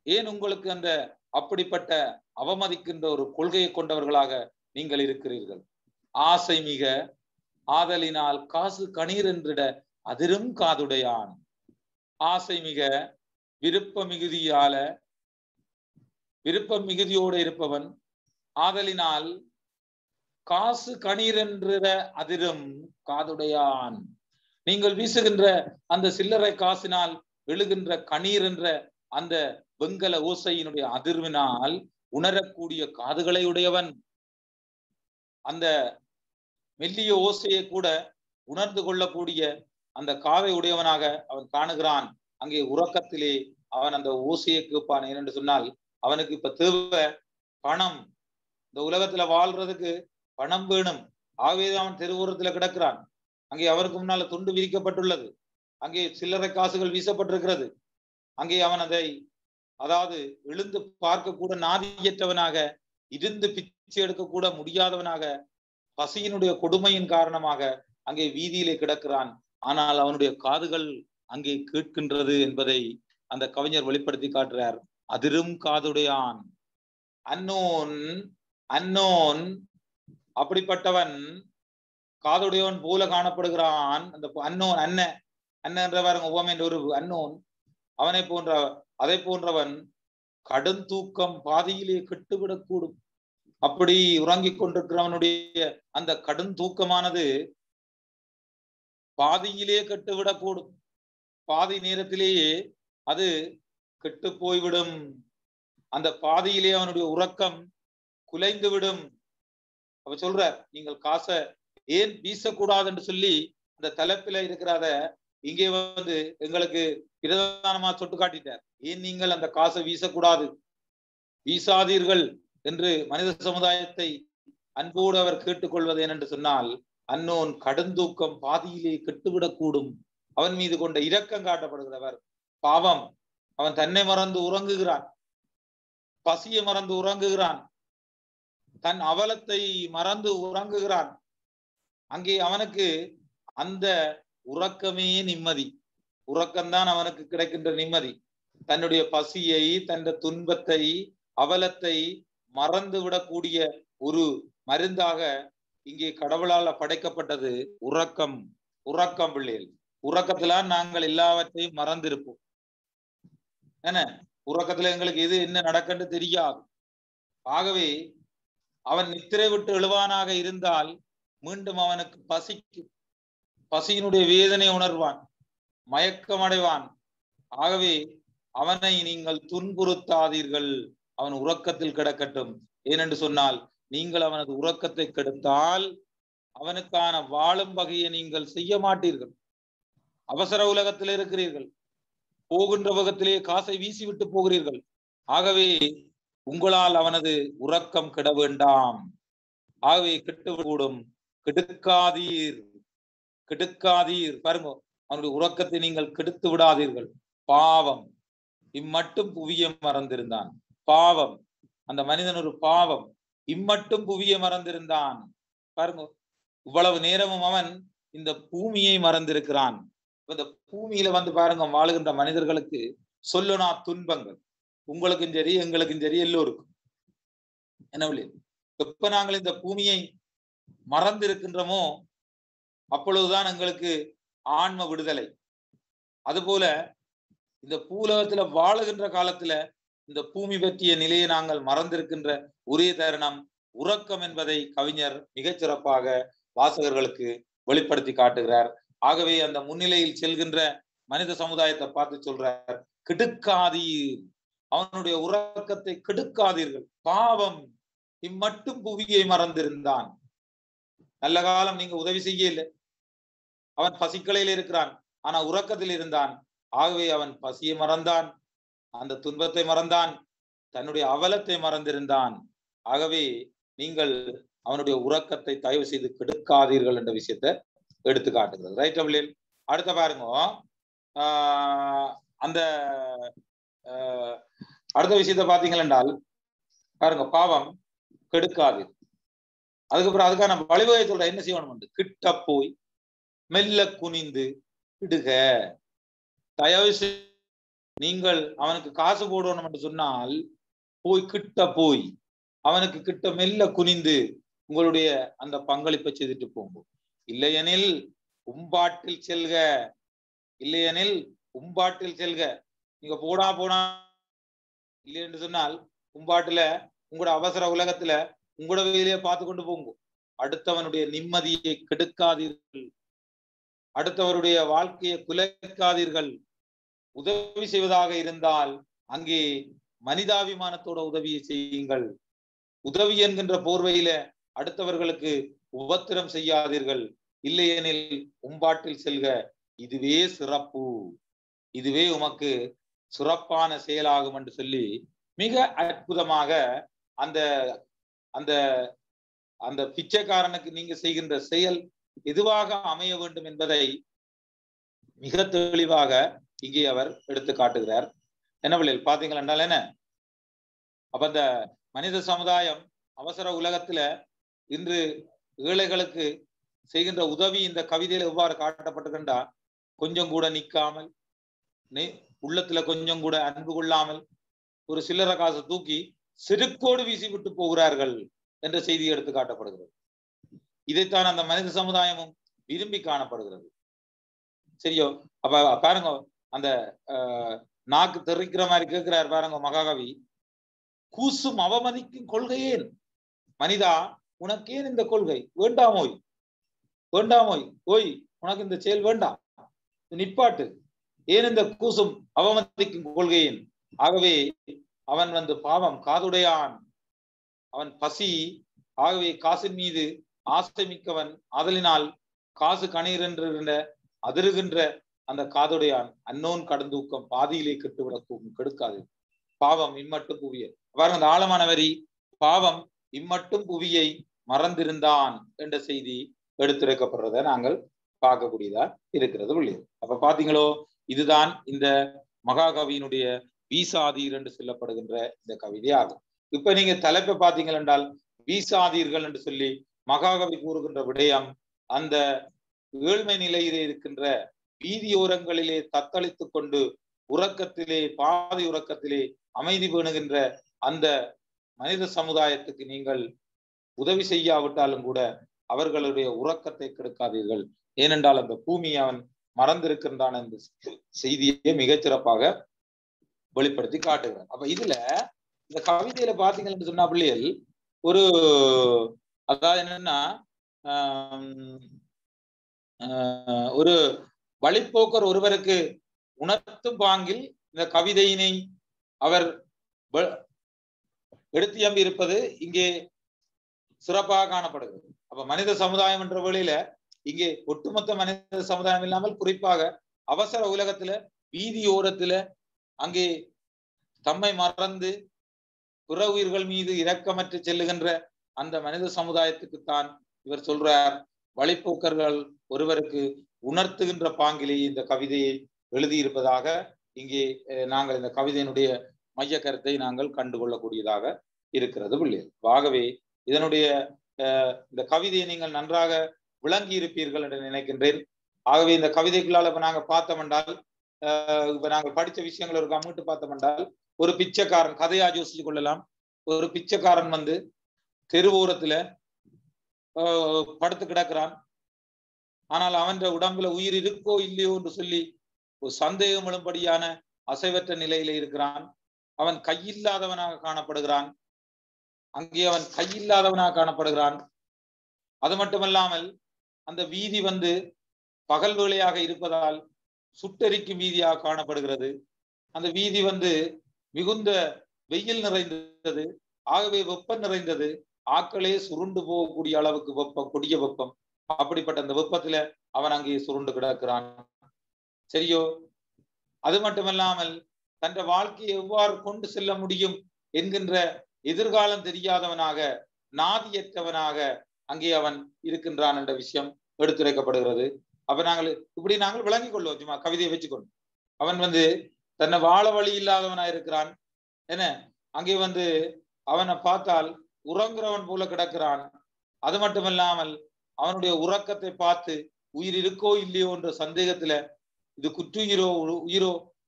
ஏன் உங்களுக்கு அந்த அப்படிப்பட்ட அவமதிக்கின்ற ஒரு கொள்கையை கொண்டவர்களாக நீங்கள் இருக்கிறீர்கள் ஆசை மிக ஆதலினால் காசு கணீர் என்றிட அதிரும் காதுடையான் ஆசை மிக விருப்ப மிகுதியால விருப்ப மிகுதியோடு இருப்பவன் ஆதலினால் காசு கணீர் என்ற அதிரும் காதுடையான் நீங்கள் வீசுகின்ற அந்த சில்லறை காசினால் விழுகின்ற கணீர் என்ற அந்த வெங்கல ஓசையினுடைய அதிர்வினால் உணரக்கூடிய காதுகளை உடையவன் அந்த மெல்லிய ஓசையை கூட உணர்ந்து கொள்ளக்கூடிய அந்த காதை உடையவனாக அவன் காணுகிறான் அங்கே உறக்கத்திலே அவன் அந்த ஓசையை கேட்பான் ஏனென்று சொன்னால் அவனுக்கு இப்ப தேவை பணம் இந்த உலகத்துல வாழ்றதுக்கு பணம் வேணும் ஆகவே அவன் தெருவோரத்துல கிடக்கிறான் அங்கே அவருக்கு முன்னால துண்டு விரிக்கப்பட்டுள்ளது அங்கே சில்லறை காசுகள் வீசப்பட்டிருக்கிறது அங்கே அவன் அதை அதாவது எழுந்து பார்க்க கூட நாதியற்றவனாக இருந்து பிச்சை எடுக்க கூட முடியாதவனாக பசியினுடைய கொடுமையின் காரணமாக அங்கே வீதியிலே கிடக்கிறான் ஆனால் அவனுடைய காதுகள் அங்கே கேட்கின்றது என்பதை அந்த கவிஞர் வெளிப்படுத்தி காட்டுறார் அதிரும் காதுடையான் அன்னோன் அன்னோன் அப்படிப்பட்டவன் காதுடையவன் போல காணப்படுகிறான் அந்த அன்னோன் அன்ன அண்ணன்றவர் உவம் என்ற ஒரு அன்னோன் அவனை போன்ற அதை போன்றவன் கடும் தூக்கம் பாதியிலே கெட்டுவிடக்கூடும் அப்படி உறங்கிக் கொண்டிருக்கிறவனுடைய அந்த கடும் தூக்கமானது பாதியிலே கெட்டுவிடக்கூடும் பாதி நேரத்திலேயே அது கெட்டு போய்விடும் அந்த பாதியிலே அவனுடைய உறக்கம் குலைந்து விடும் அவ சொல்ற நீங்கள் காசை ஏன் வீசக்கூடாது என்று சொல்லி அந்த தலைப்பில இருக்கிறத இங்கே வந்து எங்களுக்கு பிரதானமா சொட்டு காட்டிட்டார் ஏன் நீங்கள் அந்த காசை வீசக்கூடாது வீசாதீர்கள் என்று மனித சமுதாயத்தை அன்போடு அவர் கேட்டுக்கொள்வது ஏனென்று சொன்னால் அன்னோன் கடுந்தூக்கம் பாதியிலே கெட்டுவிடக்கூடும் அவன் மீது கொண்ட இரக்கம் காட்டப்படுகிறவர் பாவம் அவன் தன்னை மறந்து உறங்குகிறான் பசியை மறந்து உறங்குகிறான் தன் அவலத்தை மறந்து உறங்குகிறான் அங்கே அவனுக்கு அந்த உறக்கமே நிம்மதி உறக்கம்தான் அவனுக்கு கிடைக்கின்ற நிம்மதி தன்னுடைய பசியை தன் துன்பத்தை அவலத்தை மறந்து விடக்கூடிய ஒரு மருந்தாக இங்கே கடவுளால படைக்கப்பட்டது உறக்கம் உறக்கம் பிள்ளைகள் உறக்கத்துல நாங்கள் எல்லாவற்றையும் மறந்திருப்போம் என்ன உறக்கத்துல எங்களுக்கு எது என்ன நடக்கன்னு தெரியாது ஆகவே அவன் நித்திரை விட்டு எழுவானாக இருந்தால் மீண்டும் அவனுக்கு பசிக்கும் பசியினுடைய வேதனை உணர்வான் மயக்கம் அடைவான் ஆகவே அவனை நீங்கள் துன்புறுத்தாதீர்கள் அவன் உறக்கத்தில் கிடக்கட்டும் ஏனென்று சொன்னால் நீங்கள் அவனது உறக்கத்தை கெடுத்தால் அவனுக்கான வாழும் வகையை நீங்கள் செய்ய மாட்டீர்கள் அவசர உலகத்தில் இருக்கிறீர்கள் போகின்ற வகத்திலே காசை வீசி விட்டு போகிறீர்கள் ஆகவே உங்களால் அவனது உறக்கம் கெட வேண்டாம் ஆகவே கெட்டுவிடக்கூடும் கெடுக்காதீர் கெடுக்காதீர் பாருங்க அவனுடைய உறக்கத்தை நீங்கள் கெடுத்து விடாதீர்கள் பாவம் இம்மட்டும் புவிய மறந்திருந்தான் பாவம் அந்த மனிதன் ஒரு பாவம் இம்மட்டும் புவிய மறந்திருந்தான் பாருங்க இவ்வளவு நேரமும் அவன் இந்த பூமியை மறந்திருக்கிறான் இந்த பூமியில வந்து பாருங்க வாழுகின்ற மனிதர்களுக்கு சொல்லுனா துன்பங்கள் உங்களுக்கும் சரி எங்களுக்கும் சரி எல்லோருக்கும் என்ன எப்ப நாங்கள் இந்த பூமியை மறந்து இருக்கின்றோமோ அப்பொழுதுதான் எங்களுக்கு ஆன்ம விடுதலை அதுபோல இந்த பூலகத்துல வாழுகின்ற காலத்துல இந்த பூமி பற்றிய நிலையை நாங்கள் மறந்திருக்கின்ற ஒரே தருணம் உறக்கம் என்பதை கவிஞர் மிகச் சிறப்பாக வாசகர்களுக்கு வெளிப்படுத்தி காட்டுகிறார் ஆகவே அந்த முன்னிலையில் செல்கின்ற மனித சமுதாயத்தை பார்த்து சொல்றார் கெடுக்காதீர் அவனுடைய உறக்கத்தை கெடுக்காதீர்கள் பாவம் இம்மட்டும் புவியை மறந்திருந்தான் நல்ல காலம் நீங்க உதவி செய்ய இல்லை அவன் பசிக்கலையில் இருக்கிறான் ஆனா உறக்கத்தில் இருந்தான் ஆகவே அவன் பசியை மறந்தான் அந்த துன்பத்தை மறந்தான் தன்னுடைய அவலத்தை மறந்திருந்தான் ஆகவே நீங்கள் அவனுடைய உறக்கத்தை தயவு செய்து கெடுக்காதீர்கள் என்ற விஷயத்த எடுத்து காட்டுகிறது ரைட் அபிலில் அடுத்த பாருங்க ஆஹ் அந்த அடுத்த விஷயத்த பாத்தீங்கள் என்றால் பாருங்க பாவம் கெடுக்காது அதுக்கப்புறம் அதுக்கான வழிவகை சொல்ற என்ன செய்யணும் கிட்ட போய் மெல்ல குனிந்து இடுக தயவு நீங்கள் அவனுக்கு காசு போடணும் என்று சொன்னால் போய் கிட்ட போய் அவனுக்கு கிட்ட மெல்ல குனிந்து உங்களுடைய அந்த பங்களிப்பை செய்துட்டு போங்க இல்லையெனில் உம்பாட்டில் செல்க இல்லையெனில் உம்பாட்டில் செல்க நீங்க போடா போனா இல்லை என்று சொன்னால் உம்பாட்டுல உங்களோட அவசர உலகத்துல உங்களோட வேலையை பார்த்து கொண்டு போங்க அடுத்தவனுடைய நிம்மதியை கெடுக்காதீர்கள் அடுத்தவருடைய வாழ்க்கையை குலைக்காதீர்கள் உதவி செய்வதாக இருந்தால் அங்கே மனிதாபிமானத்தோட உதவியை செய்யுங்கள் உதவி என்கின்ற போர்வையில அடுத்தவர்களுக்கு உபத்திரம் செய்யாதீர்கள் இல்லையெனில் உம்பாட்டில் செல்க இதுவே சிறப்பு இதுவே உமக்கு சிறப்பான செயலாகும் என்று சொல்லி மிக அற்புதமாக அந்த அந்த அந்த பிச்சைக்காரனுக்கு நீங்க செய்கின்ற செயல் எதுவாக அமைய வேண்டும் என்பதை மிக தெளிவாக இங்கே அவர் எடுத்து காட்டுகிறார் என்ன பிள்ளைகள் பாத்தீங்களா என்றால் என்ன அப்ப அந்த மனித சமுதாயம் அவசர உலகத்துல இன்று ஏழைகளுக்கு செய்கின்ற உதவி இந்த கவிதையில எவ்வாறு காட்டப்பட்டிருக்கின்றா கொஞ்சம் கூட நிக்காமல் உள்ளத்துல கொஞ்சம் கூட அன்பு கொள்ளாமல் ஒரு சில்லறை காசை தூக்கி செருக்கோடு வீசி விட்டு போகிறார்கள் என்ற செய்தி எடுத்து காட்டப்படுகிறது இதைத்தான் அந்த மனித சமுதாயமும் விரும்பி காணப்படுகிறது சரியோ அப்ப பாருங்க அந்த நாக்கு தெரிக்கிற மாதிரி கேட்கிறார் பாருங்க மகாகவி கூசும் அவமதிக்கும் கொள்கையேன் மனிதா உனக்கேன் இந்த கொள்கை வேண்டாமோய் வேண்டாமோய் ஓய் உனக்கு இந்த செயல் வேண்டாம் நிப்பாட்டு ஏன் இந்த கூசும் அவமதிக்கும் கொள்கையின் ஆகவே அவன் வந்து பாவம் காதுடையான் அவன் பசி ஆகவே காசின் மீது ஆசை மிக்கவன் ஆதலினால் காசு கணீர் என்று அதிருகின்ற அந்த காதுடையான் அன்னோன் கடந்தூக்கம் பாதியிலே கெட்டுவிடக்கும் கெடுக்காது பாவம் இம்மட்டும் புவிய பாருங்க அந்த ஆழமான வரி பாவம் இம்மட்டும் புவியை மறந்திருந்தான் என்ற செய்தி எடுத்துரைக்கப்படுறத நாங்கள் பார்க்கக்கூடியதா இருக்கிறது உள்ளது அப்ப பாத்தீங்களோ இதுதான் இந்த மகாகவியினுடைய வீசாதீர் என்று சொல்லப்படுகின்ற இந்த கவிதை ஆகும் இப்ப நீங்க தலைப்பை பார்த்தீங்கள் என்றால் வீசாதீர்கள் என்று சொல்லி மகாகவி கூறுகின்ற விடயம் அந்த ஏழ்மை நிலையிலே இருக்கின்ற வீதியோரங்களிலே தத்தளித்துக் கொண்டு உறக்கத்திலே பாதி உறக்கத்திலே அமைதி பேணுகின்ற அந்த மனித சமுதாயத்துக்கு நீங்கள் உதவி செய்யாவிட்டாலும் கூட அவர்களுடைய உறக்கத்தை கெடுக்காதீர்கள் ஏனென்றால் அந்த பூமியை அவன் மறந்திருக்கின்றான் என்ற செய்தியை மிகச்சிறப்பாக வெளிப்படுத்தி காட்டுகிறார் அப்ப இதுல இந்த கவிதையில பாத்தீங்கன்னு சொன்னா பிள்ளைகள் ஒரு அதாவது என்னன்னா ஒரு வழிப்போக்கர் ஒருவருக்கு உணர்த்தும் பாங்கில் இந்த கவிதையினை அவர் எடுத்து இருப்பது இங்கே சிறப்பாக காணப்படுகிறது அப்ப மனித சமுதாயம் என்ற வழியில இங்கே ஒட்டுமொத்த மனித சமுதாயம் இல்லாமல் குறிப்பாக அவசர உலகத்துல வீதி ஓரத்துல அங்கே தம்மை மறந்து புற உயிர்கள் மீது இரக்கமற்று செல்லுகின்ற அந்த மனித சமுதாயத்துக்குத்தான் இவர் சொல்றார் வழிப்போக்கர்கள் ஒருவருக்கு உணர்த்துகின்ற பாங்கிலேயே இந்த கவிதையை எழுதியிருப்பதாக இங்கே நாங்கள் இந்த கவிதையினுடைய மைய கருத்தை நாங்கள் கண்டுகொள்ளக்கூடியதாக இருக்கிறது பிள்ளைகள் ஆகவே இதனுடைய இந்த கவிதையை நீங்கள் நன்றாக விளங்கி இருப்பீர்கள் என்று நினைக்கின்றேன் ஆகவே இந்த கவிதைக்குள்ளால் இப்ப நாங்க பார்த்தோம் என்றால் இப்ப நாங்கள் படிச்ச விஷயங்கள் ஒரு கம்மிட்டு பார்த்தோம் என்றால் ஒரு பிச்சைக்காரன் கதையா யோசிச்சு கொள்ளலாம் ஒரு பிச்சைக்காரன் வந்து தெருவோரத்துல படுத்து கிடக்கிறான் ஆனால் அவன் உடம்புல உயிர் இருக்கோ இல்லையோ என்று சொல்லி ஒரு சந்தேகம் எழும்படியான அசைவற்ற நிலையில இருக்கிறான் அவன் கையில்லாதவனாக காணப்படுகிறான் அங்கே அவன் கையில்லாதவனாக காணப்படுகிறான் அது மட்டுமல்லாமல் அந்த வீதி வந்து பகல் வேளையாக இருப்பதால் சுட்டெரிக்கும் வீதியாக காணப்படுகிறது அந்த வீதி வந்து மிகுந்த வெயில் நிறைந்தது ஆகவே வெப்பம் நிறைந்தது ஆக்களே சுருண்டு போகக்கூடிய அளவுக்கு வெப்பம் கொடிய வெப்பம் அப்படிப்பட்ட அந்த வெப்பத்துல அவன் அங்கே சுருண்டு கிடக்கிறான் சரியோ அது மட்டுமல்லாமல் தன் வாழ்க்கையை எவ்வாறு கொண்டு செல்ல முடியும் என்கின்ற எதிர்காலம் தெரியாதவனாக நாதியற்றவனாக அங்கே அவன் இருக்கின்றான் என்ற விஷயம் எடுத்துரைக்கப்படுகிறது அப்ப நாங்கள் இப்படி நாங்கள் விளங்கிக் கொள்வோம் சும்மா கவிதையை வச்சுக்கொண்டு அவன் வந்து தன்னை வாழ வழி இல்லாதவனா இருக்கிறான் என்ன அங்கே வந்து அவனை பார்த்தால் உறங்குறவன் போல கிடக்கிறான் அது மட்டுமல்லாமல் அவனுடைய உறக்கத்தை பார்த்து உயிர் இருக்கோ இல்லையோ என்ற சந்தேகத்துல இது குற்றுயிரோ உயிரோ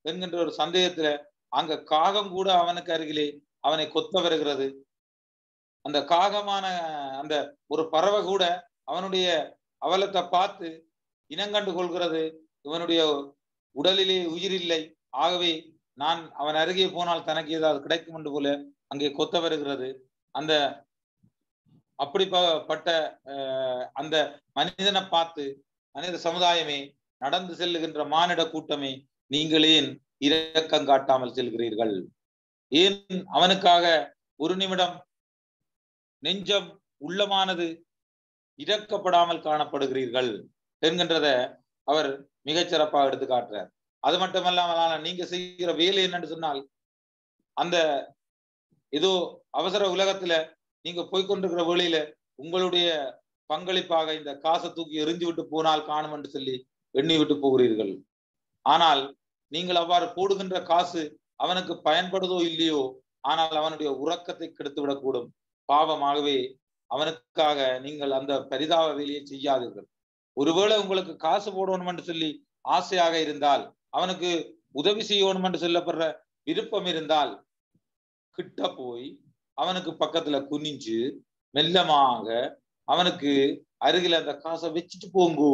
என்கின்ற ஒரு சந்தேகத்துல அங்க காகம் கூட அவனுக்கு அருகிலே அவனை கொத்த வருகிறது அந்த காகமான அந்த ஒரு பறவை கூட அவனுடைய அவலத்தை பார்த்து இனங்கண்டு கொள்கிறது இவனுடைய உடலிலே உயிர் இல்லை ஆகவே நான் அவன் அருகே போனால் தனக்கு ஏதாவது கிடைக்கும் என்று போல அங்கே கொத்த வருகிறது அந்த அப்படிப்பட்ட அந்த மனிதனை பார்த்து மனித சமுதாயமே நடந்து செல்லுகின்ற மானிட கூட்டமே நீங்களேன் இரக்கம் காட்டாமல் செல்கிறீர்கள் ஏன் அவனுக்காக ஒரு நிமிடம் நெஞ்சம் உள்ளமானது இறக்கப்படாமல் காணப்படுகிறீர்கள் என்கின்றத அவர் மிகச் சிறப்பாக எடுத்து காட்டுறார் அது மட்டுமல்லாமல் நீங்க செய்கிற வேலை என்னன்னு சொன்னால் அந்த ஏதோ அவசர உலகத்துல நீங்க போய்கொண்டிருக்கிற வேளையில உங்களுடைய பங்களிப்பாக இந்த காசை தூக்கி எரிஞ்சு விட்டு போனால் காணும் என்று சொல்லி எண்ணி விட்டு போகிறீர்கள் ஆனால் நீங்கள் அவ்வாறு போடுகின்ற காசு அவனுக்கு பயன்படுதோ இல்லையோ ஆனால் அவனுடைய உறக்கத்தை கெடுத்து விடக்கூடும் பாவமாகவே அவனுக்காக நீங்கள் அந்த பரிதாப வேலையை செய்யாதீர்கள் ஒருவேளை உங்களுக்கு காசு போடணும் என்று சொல்லி ஆசையாக இருந்தால் அவனுக்கு உதவி செய்யணும் என்று சொல்லப்படுற விருப்பம் இருந்தால் கிட்ட போய் அவனுக்கு பக்கத்துல குனிஞ்சு மெல்லமாக அவனுக்கு அருகில் அந்த காசை வச்சுட்டு போங்கோ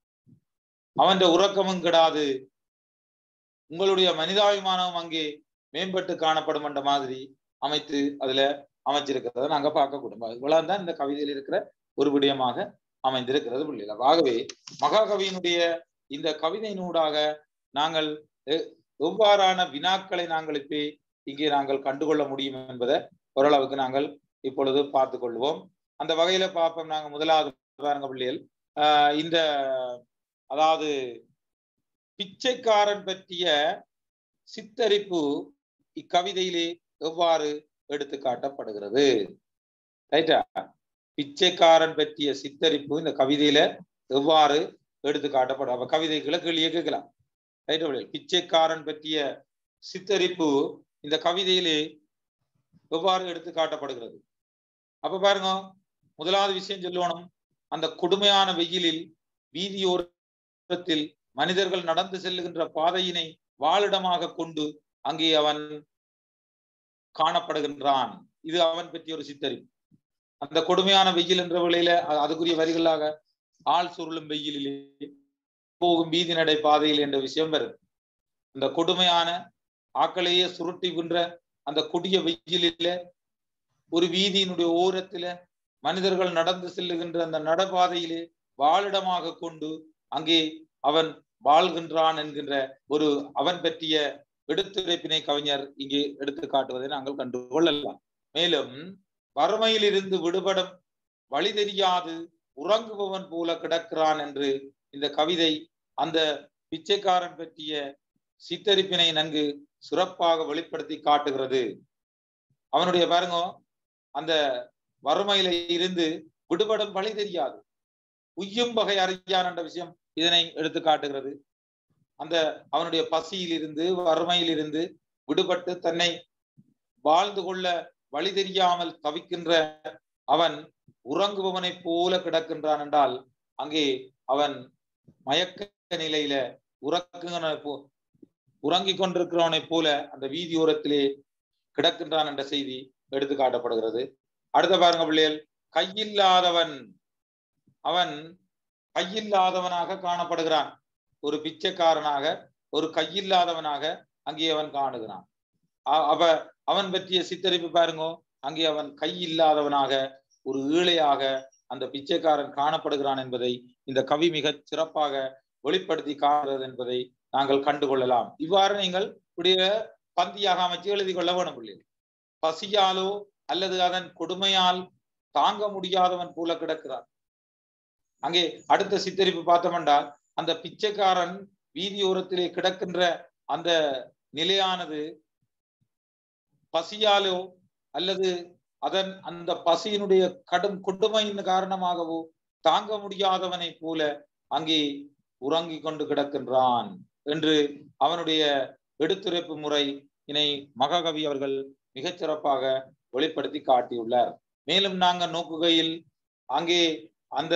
அவன் உறக்கமும் கிடாது உங்களுடைய மனிதாபிமானம் அங்கே மேம்பட்டு காணப்படும் என்ற மாதிரி அமைத்து அதுல அமைச்சிருக்கிறத நாங்க பார்க்க கூடும் இவ்வளவுதான் இந்த கவிதையில் இருக்கிற ஒரு விடயமாக அமைந்திருக்கிறது பிள்ளைகள் ஆகவே மகாகவியினுடைய இந்த கவிதையினூடாக நாங்கள் எவ்வாறான வினாக்களை நாங்கள் இப்போ இங்கே நாங்கள் கண்டுகொள்ள முடியும் என்பதை ஓரளவுக்கு நாங்கள் இப்பொழுது பார்த்து கொள்வோம் அந்த வகையில பார்ப்போம் நாங்க முதலாவது பாருங்க பிள்ளைகள் ஆஹ் இந்த அதாவது பிச்சைக்காரன் பற்றிய சித்தரிப்பு இக்கவிதையிலே எவ்வாறு எடுத்து காட்டப்படுகிறது ரைட்டா பிச்சைக்காரன் பற்றிய சித்தரிப்பு இந்த கவிதையில எவ்வாறு எடுத்து காட்டப்படும் அப்ப கவிதைகளை கேள்வியே கேட்கலாம் ரைட்டா பிச்சைக்காரன் பற்றிய சித்தரிப்பு இந்த கவிதையிலே எவ்வாறு எடுத்து காட்டப்படுகிறது அப்ப பாருங்க முதலாவது விஷயம் சொல்லணும் அந்த கொடுமையான வெயிலில் வீதியோரத்தில் மனிதர்கள் நடந்து செல்லுகின்ற பாதையினை வாழிடமாக கொண்டு அங்கே அவன் காணப்படுகின்றான் இது அவன் பற்றிய ஒரு சித்தரிப்பு அந்த கொடுமையான வெயில் என்ற வேளையில அதுக்குரிய வரிகளாக ஆள் சுருளும் வெயிலிலே போகும் வீதி நடை பாதையில் என்ற விஷயம் வருது அந்த கொடுமையான ஆக்களையே சுருட்டி வின்ற அந்த கொடிய வெயிலில ஒரு வீதியினுடைய ஓரத்தில மனிதர்கள் நடந்து செல்லுகின்ற அந்த நடபாதையிலே வாழிடமாக கொண்டு அங்கே அவன் வாழ்கின்றான் என்கின்ற ஒரு அவன் பற்றிய எடுத்துரைப்பினை கவிஞர் இங்கே எடுத்து காட்டுவதை நாங்கள் கண்டு கொள்ளலாம் மேலும் வறுமையிலிருந்து விடுபடும் வழி தெரியாது உறங்குபவன் போல கிடக்கிறான் என்று இந்த கவிதை அந்த பிச்சைக்காரன் பற்றிய சித்தரிப்பினை நன்கு சிறப்பாக வெளிப்படுத்தி காட்டுகிறது அவனுடைய பாருங்க அந்த வறுமையில இருந்து விடுபடும் வழி தெரியாது உய்யும் வகை அறியான் என்ற விஷயம் இதனை எடுத்து காட்டுகிறது அந்த அவனுடைய பசியில் இருந்து வறுமையில் இருந்து விடுபட்டு தன்னை வாழ்ந்து கொள்ள வழி தெரியாமல் தவிக்கின்ற அவன் உறங்குபவனைப் போல கிடக்கின்றான் என்றால் அங்கே அவன் மயக்க நிலையில உறக்குகிற உறங்கிக் கொண்டிருக்கிறவனைப் போல அந்த வீதியோரத்திலே கிடக்கின்றான் என்ற செய்தி எடுத்து காட்டப்படுகிறது அடுத்த பாருங்க பிள்ளைகள் கையில்லாதவன் அவன் கையில்லாதவனாக காணப்படுகிறான் ஒரு பிச்சைக்காரனாக ஒரு கையில்லாதவனாக அங்கே அவன் காணுகிறான் அவ அவன் பற்றிய சித்தரிப்பு பாருங்க அங்கே அவன் கை இல்லாதவனாக ஒரு ஈழையாக அந்த பிச்சைக்காரன் காணப்படுகிறான் என்பதை இந்த கவி மிக சிறப்பாக வெளிப்படுத்தி காணுகிறது என்பதை நாங்கள் கண்டுகொள்ளலாம் இவ்வாறு நீங்கள் உடைய பந்தியாக அமைச்சு எழுதி கொள்ள வேணும் பிள்ளைகள் பசியாலோ அல்லது அதன் கொடுமையால் தாங்க முடியாதவன் போல கிடக்கிறான் அங்கே அடுத்த சித்தரிப்பு பார்த்தோம்னால் அந்த பிச்சைக்காரன் வீதியோரத்திலே கிடக்கின்ற அந்த நிலையானது பசியாலோ அல்லது அதன் அந்த பசியினுடைய கடும் கொடுமையின் காரணமாகவோ தாங்க முடியாதவனை போல அங்கே உறங்கிக் கொண்டு கிடக்கின்றான் என்று அவனுடைய எடுத்துரைப்பு முறை இனை மகாகவி அவர்கள் மிகச் சிறப்பாக வெளிப்படுத்தி காட்டியுள்ளார் மேலும் நாங்க நோக்குகையில் அங்கே அந்த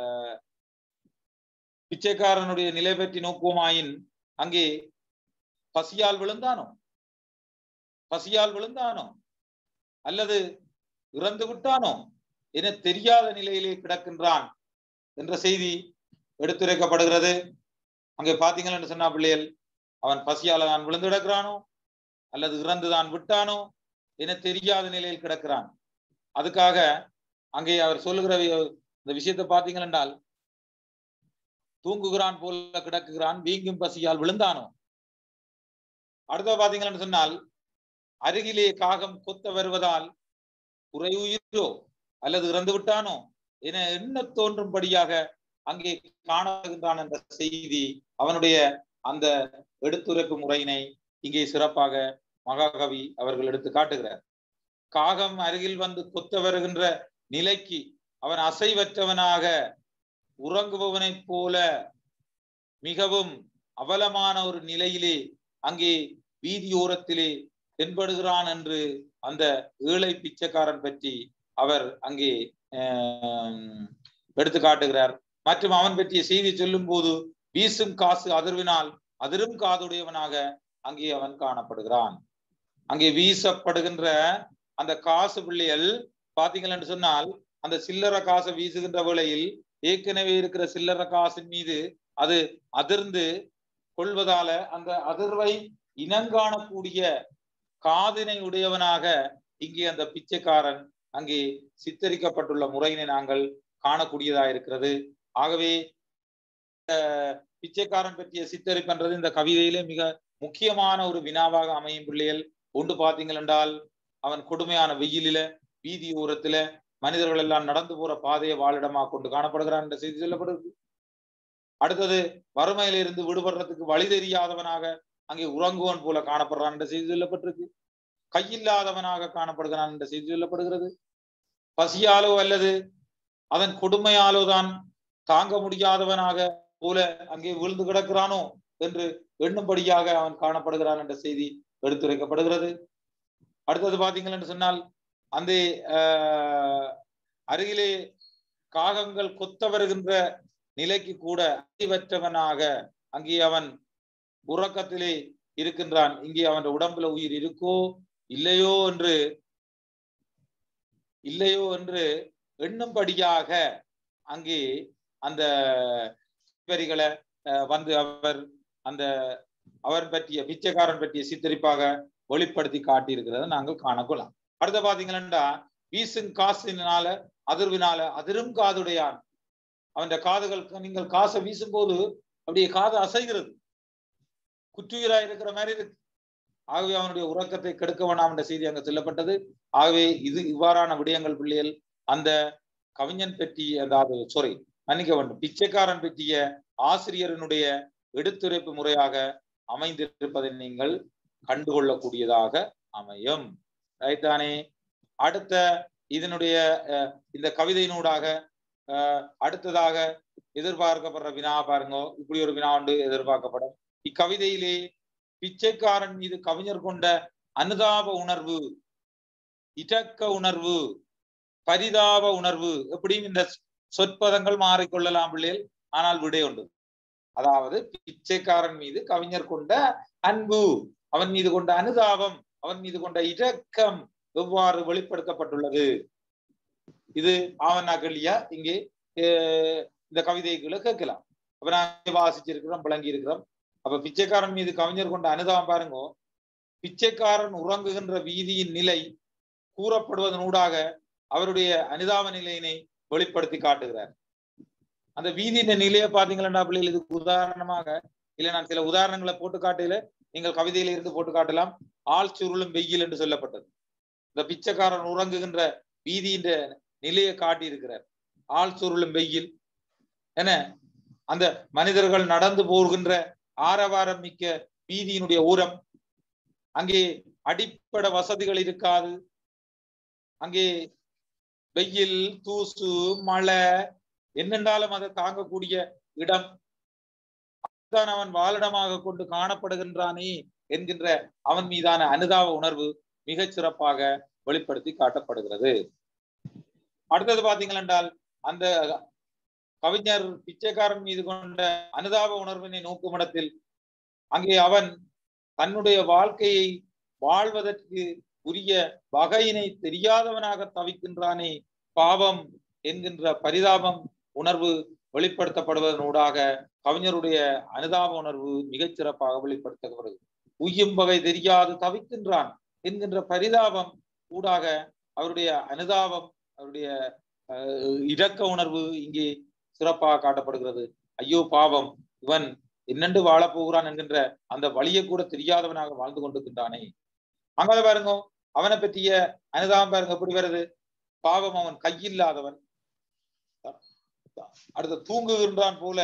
பிச்சைக்காரனுடைய நிலை பற்றி நோக்குவோமாயின் அங்கே பசியால் விழுந்தானோ பசியால் விழுந்தானோ அல்லது இறந்து விட்டானோ என தெரியாத நிலையிலே கிடக்கின்றான் என்ற செய்தி எடுத்துரைக்கப்படுகிறது அங்கே பாத்தீங்கன்னு சொன்னா பிள்ளைகள் அவன் பசியால தான் விழுந்து கிடக்கிறானோ அல்லது இறந்து தான் விட்டானோ என தெரியாத நிலையில் கிடக்கிறான் அதுக்காக அங்கே அவர் சொல்லுகிற இந்த விஷயத்தை பார்த்தீங்கள் தூங்குகிறான் போல கிடக்குகிறான் வீங்கும் பசியால் விழுந்தானோ அடுத்த பாத்தீங்கன்னு சொன்னால் அருகிலே காகம் கொத்த வருவதால் குறையுயிரோ அல்லது இறந்து விட்டானோ என எண்ண தோன்றும்படியாக அங்கே காணுகின்றான் என்ற செய்தி அவனுடைய அந்த எடுத்துரைப்பு முறையினை இங்கே சிறப்பாக மகாகவி அவர்கள் எடுத்து காட்டுகிறார் காகம் அருகில் வந்து கொத்த வருகின்ற நிலைக்கு அவன் அசைவற்றவனாக உறங்குபவனைப் போல மிகவும் அவலமான ஒரு நிலையிலே அங்கே வீதியோரத்திலே தென்படுகிறான் என்று அந்த ஏழை பிச்சைக்காரன் பற்றி அவர் அங்கே எடுத்து காட்டுகிறார் மற்றும் அவன் பற்றிய செய்தி சொல்லும் போது வீசும் காசு அதிர்வினால் அதிரும் காதுடையவனாக அங்கே அவன் காணப்படுகிறான் அங்கே வீசப்படுகின்ற அந்த காசு பிள்ளைகள் பாத்தீங்கள் சொன்னால் அந்த சில்லற காசை வீசுகின்ற வேளையில் ஏற்கனவே இருக்கிற சில்லற காசின் மீது அது அதிர்ந்து கொள்வதால அந்த அதிர்வை இனங்காணக்கூடிய காதினை உடையவனாக இங்கே அந்த பிச்சைக்காரன் அங்கே சித்தரிக்கப்பட்டுள்ள முறையினை நாங்கள் காணக்கூடியதா இருக்கிறது ஆகவே பிச்சைக்காரன் பற்றிய சித்தரிப்புன்றது இந்த கவிதையிலே மிக முக்கியமான ஒரு வினாவாக அமையும் பிள்ளைகள் ஒன்று பார்த்தீங்கள் என்றால் அவன் கொடுமையான வெயிலில வீதி ஓரத்துல மனிதர்கள் எல்லாம் நடந்து போற பாதையை வாழிடமாக கொண்டு காணப்படுகிறான் என்ற செய்தி சொல்லப்படுது அடுத்தது வறுமையிலிருந்து விடுபடுறதுக்கு வழி தெரியாதவனாக அங்கே உறங்குவன் போல காணப்படுறான் என்ற செய்தி சொல்லப்பட்டிருக்கு கையில்லாதவனாக காணப்படுகிறான் என்ற செய்தி சொல்லப்படுகிறது பசியாலோ அல்லது அதன் கொடுமையாலோ தான் தாங்க முடியாதவனாக போல அங்கே விழுந்து கிடக்கிறானோ என்று எண்ணும்படியாக அவன் காணப்படுகிறான் என்ற செய்தி எடுத்துரைக்கப்படுகிறது அடுத்தது பாத்தீங்கன்னு சொன்னால் அந்த அருகிலே காகங்கள் கொத்த வருகின்ற நிலைக்கு கூட அறிவற்றவனாக அங்கே அவன் உறக்கத்திலே இருக்கின்றான் இங்கே அவன் உடம்புல உயிர் இருக்கோ இல்லையோ என்று இல்லையோ என்று எண்ணும்படியாக அங்கே அந்த வரிகளை வந்து அவர் அந்த அவர் பற்றிய பிச்சைக்காரன் பற்றிய சித்தரிப்பாக வெளிப்படுத்தி காட்டியிருக்கிறத நாங்கள் காணக்கொள்ளலாம் அடுத்த பாத்தீங்கன்னா வீசும் காசினால அதிர்வினால அதிரும் காதுடையான் அவன் காதுகள் நீங்கள் காசை வீசும் போது அப்படியே காது அசைகிறது குற்றுயிரா இருக்கிற மாதிரி இருக்கு ஆகவே அவனுடைய உறக்கத்தை கெடுக்க வேண்டாம் என்ற செய்தி அங்க சொல்லப்பட்டது ஆகவே இது இவ்வாறான விடயங்கள் பிள்ளைகள் அந்த கவிஞன் பற்றி அதாவது சாரி மன்னிக்க வேண்டும் பிச்சைக்காரன் பற்றிய ஆசிரியரனுடைய எடுத்துரைப்பு முறையாக அமைந்திருப்பதை நீங்கள் கண்டுகொள்ளக்கூடியதாக அமையும் ரைத்தானே அடுத்த இதனுடைய இந்த கவிதையினூடாக அடுத்ததாக எதிர்பார்க்கப்படுற வினா பாருங்க இப்படி ஒரு வினா உண்டு எதிர்பார்க்கப்படும் இக்கவிதையிலே பிச்சைக்காரன் மீது கவிஞர் கொண்ட அனுதாப உணர்வு இடக்க உணர்வு பரிதாப உணர்வு எப்படியும் இந்த சொற்பதங்கள் மாறிக்கொள்ளலாம் பிள்ளைகள் ஆனால் விடை உண்டு அதாவது பிச்சைக்காரன் மீது கவிஞர் கொண்ட அன்பு அவன் மீது கொண்ட அனுதாபம் அவன் மீது கொண்ட இரக்கம் எவ்வாறு வெளிப்படுத்தப்பட்டுள்ளது இது ஆவண்ணா கேள்வியா இங்கே இந்த கவிதைகளை கேட்கலாம் அப்ப நான் வாசிச்சிருக்கிறோம் விளங்கி இருக்கிறோம் அப்ப பிச்சைக்காரன் மீது கவிஞர் கொண்ட அனுதாபம் பாருங்க பிச்சைக்காரன் உறங்குகின்ற வீதியின் நிலை கூறப்படுவதனூடாக அவருடைய அனுதாப நிலையினை வெளிப்படுத்தி காட்டுகிறார் அந்த வீதியின் நிலையை பாத்தீங்களா பிள்ளைகள் இதுக்கு உதாரணமாக இல்ல நான் சில உதாரணங்களை போட்டு காட்டையில நீங்கள் கவிதையில இருந்து போட்டு காட்டலாம் ஆள் சுருளும் வெயில் என்று சொல்லப்பட்டது இந்த பிச்சைக்காரன் உறங்குகின்ற வீதியின் நிலையை காட்டி இருக்கிறார் ஆள் சுருளும் வெயில் என அந்த மனிதர்கள் நடந்து போகின்ற ஆரவாரம் மிக்க வீதியினுடைய ஊரம் அங்கே அடிப்படை வசதிகள் இருக்காது அங்கே வெயில் தூசு மழை என்னென்றாலும் அதை தாங்கக்கூடிய இடம் தான் அவன் வாழிடமாக கொண்டு காணப்படுகின்றானே என்கின்ற அவன் மீதான அனுதாப உணர்வு மிகச் சிறப்பாக வெளிப்படுத்தி காட்டப்படுகிறது அடுத்தது பாத்தீங்கள் என்றால் அந்த கவிஞர் பிச்சைக்காரன் மீது கொண்ட அனுதாப உணர்வினை நோக்கும் இடத்தில் அங்கே அவன் தன்னுடைய வாழ்க்கையை வாழ்வதற்கு உரிய வகையினை தெரியாதவனாக தவிக்கின்றானே பாவம் என்கின்ற பரிதாபம் உணர்வு வெளிப்படுத்தப்படுவதனூடாக கவிஞருடைய அனுதாப உணர்வு மிகச் சிறப்பாக வெளிப்படுத்தப்படுகிறது உய்யும் வகை தெரியாது தவிக்கின்றான் என்கின்ற பரிதாபம் ஊடாக அவருடைய அனுதாபம் அவருடைய இரக்க உணர்வு இங்கே சிறப்பாக காட்டப்படுகிறது ஐயோ பாவம் இவன் என்னென்று வாழப் போகிறான் என்கின்ற அந்த வழியை கூட தெரியாதவனாக வாழ்ந்து கொண்டிருக்கின்றானே அங்க பாருங்க அவனை பற்றிய அனுதாபம் பாருங்க எப்படி வருது பாவம் அவன் கையில்லாதவன் அடுத்த தூங்குகின்றான் போல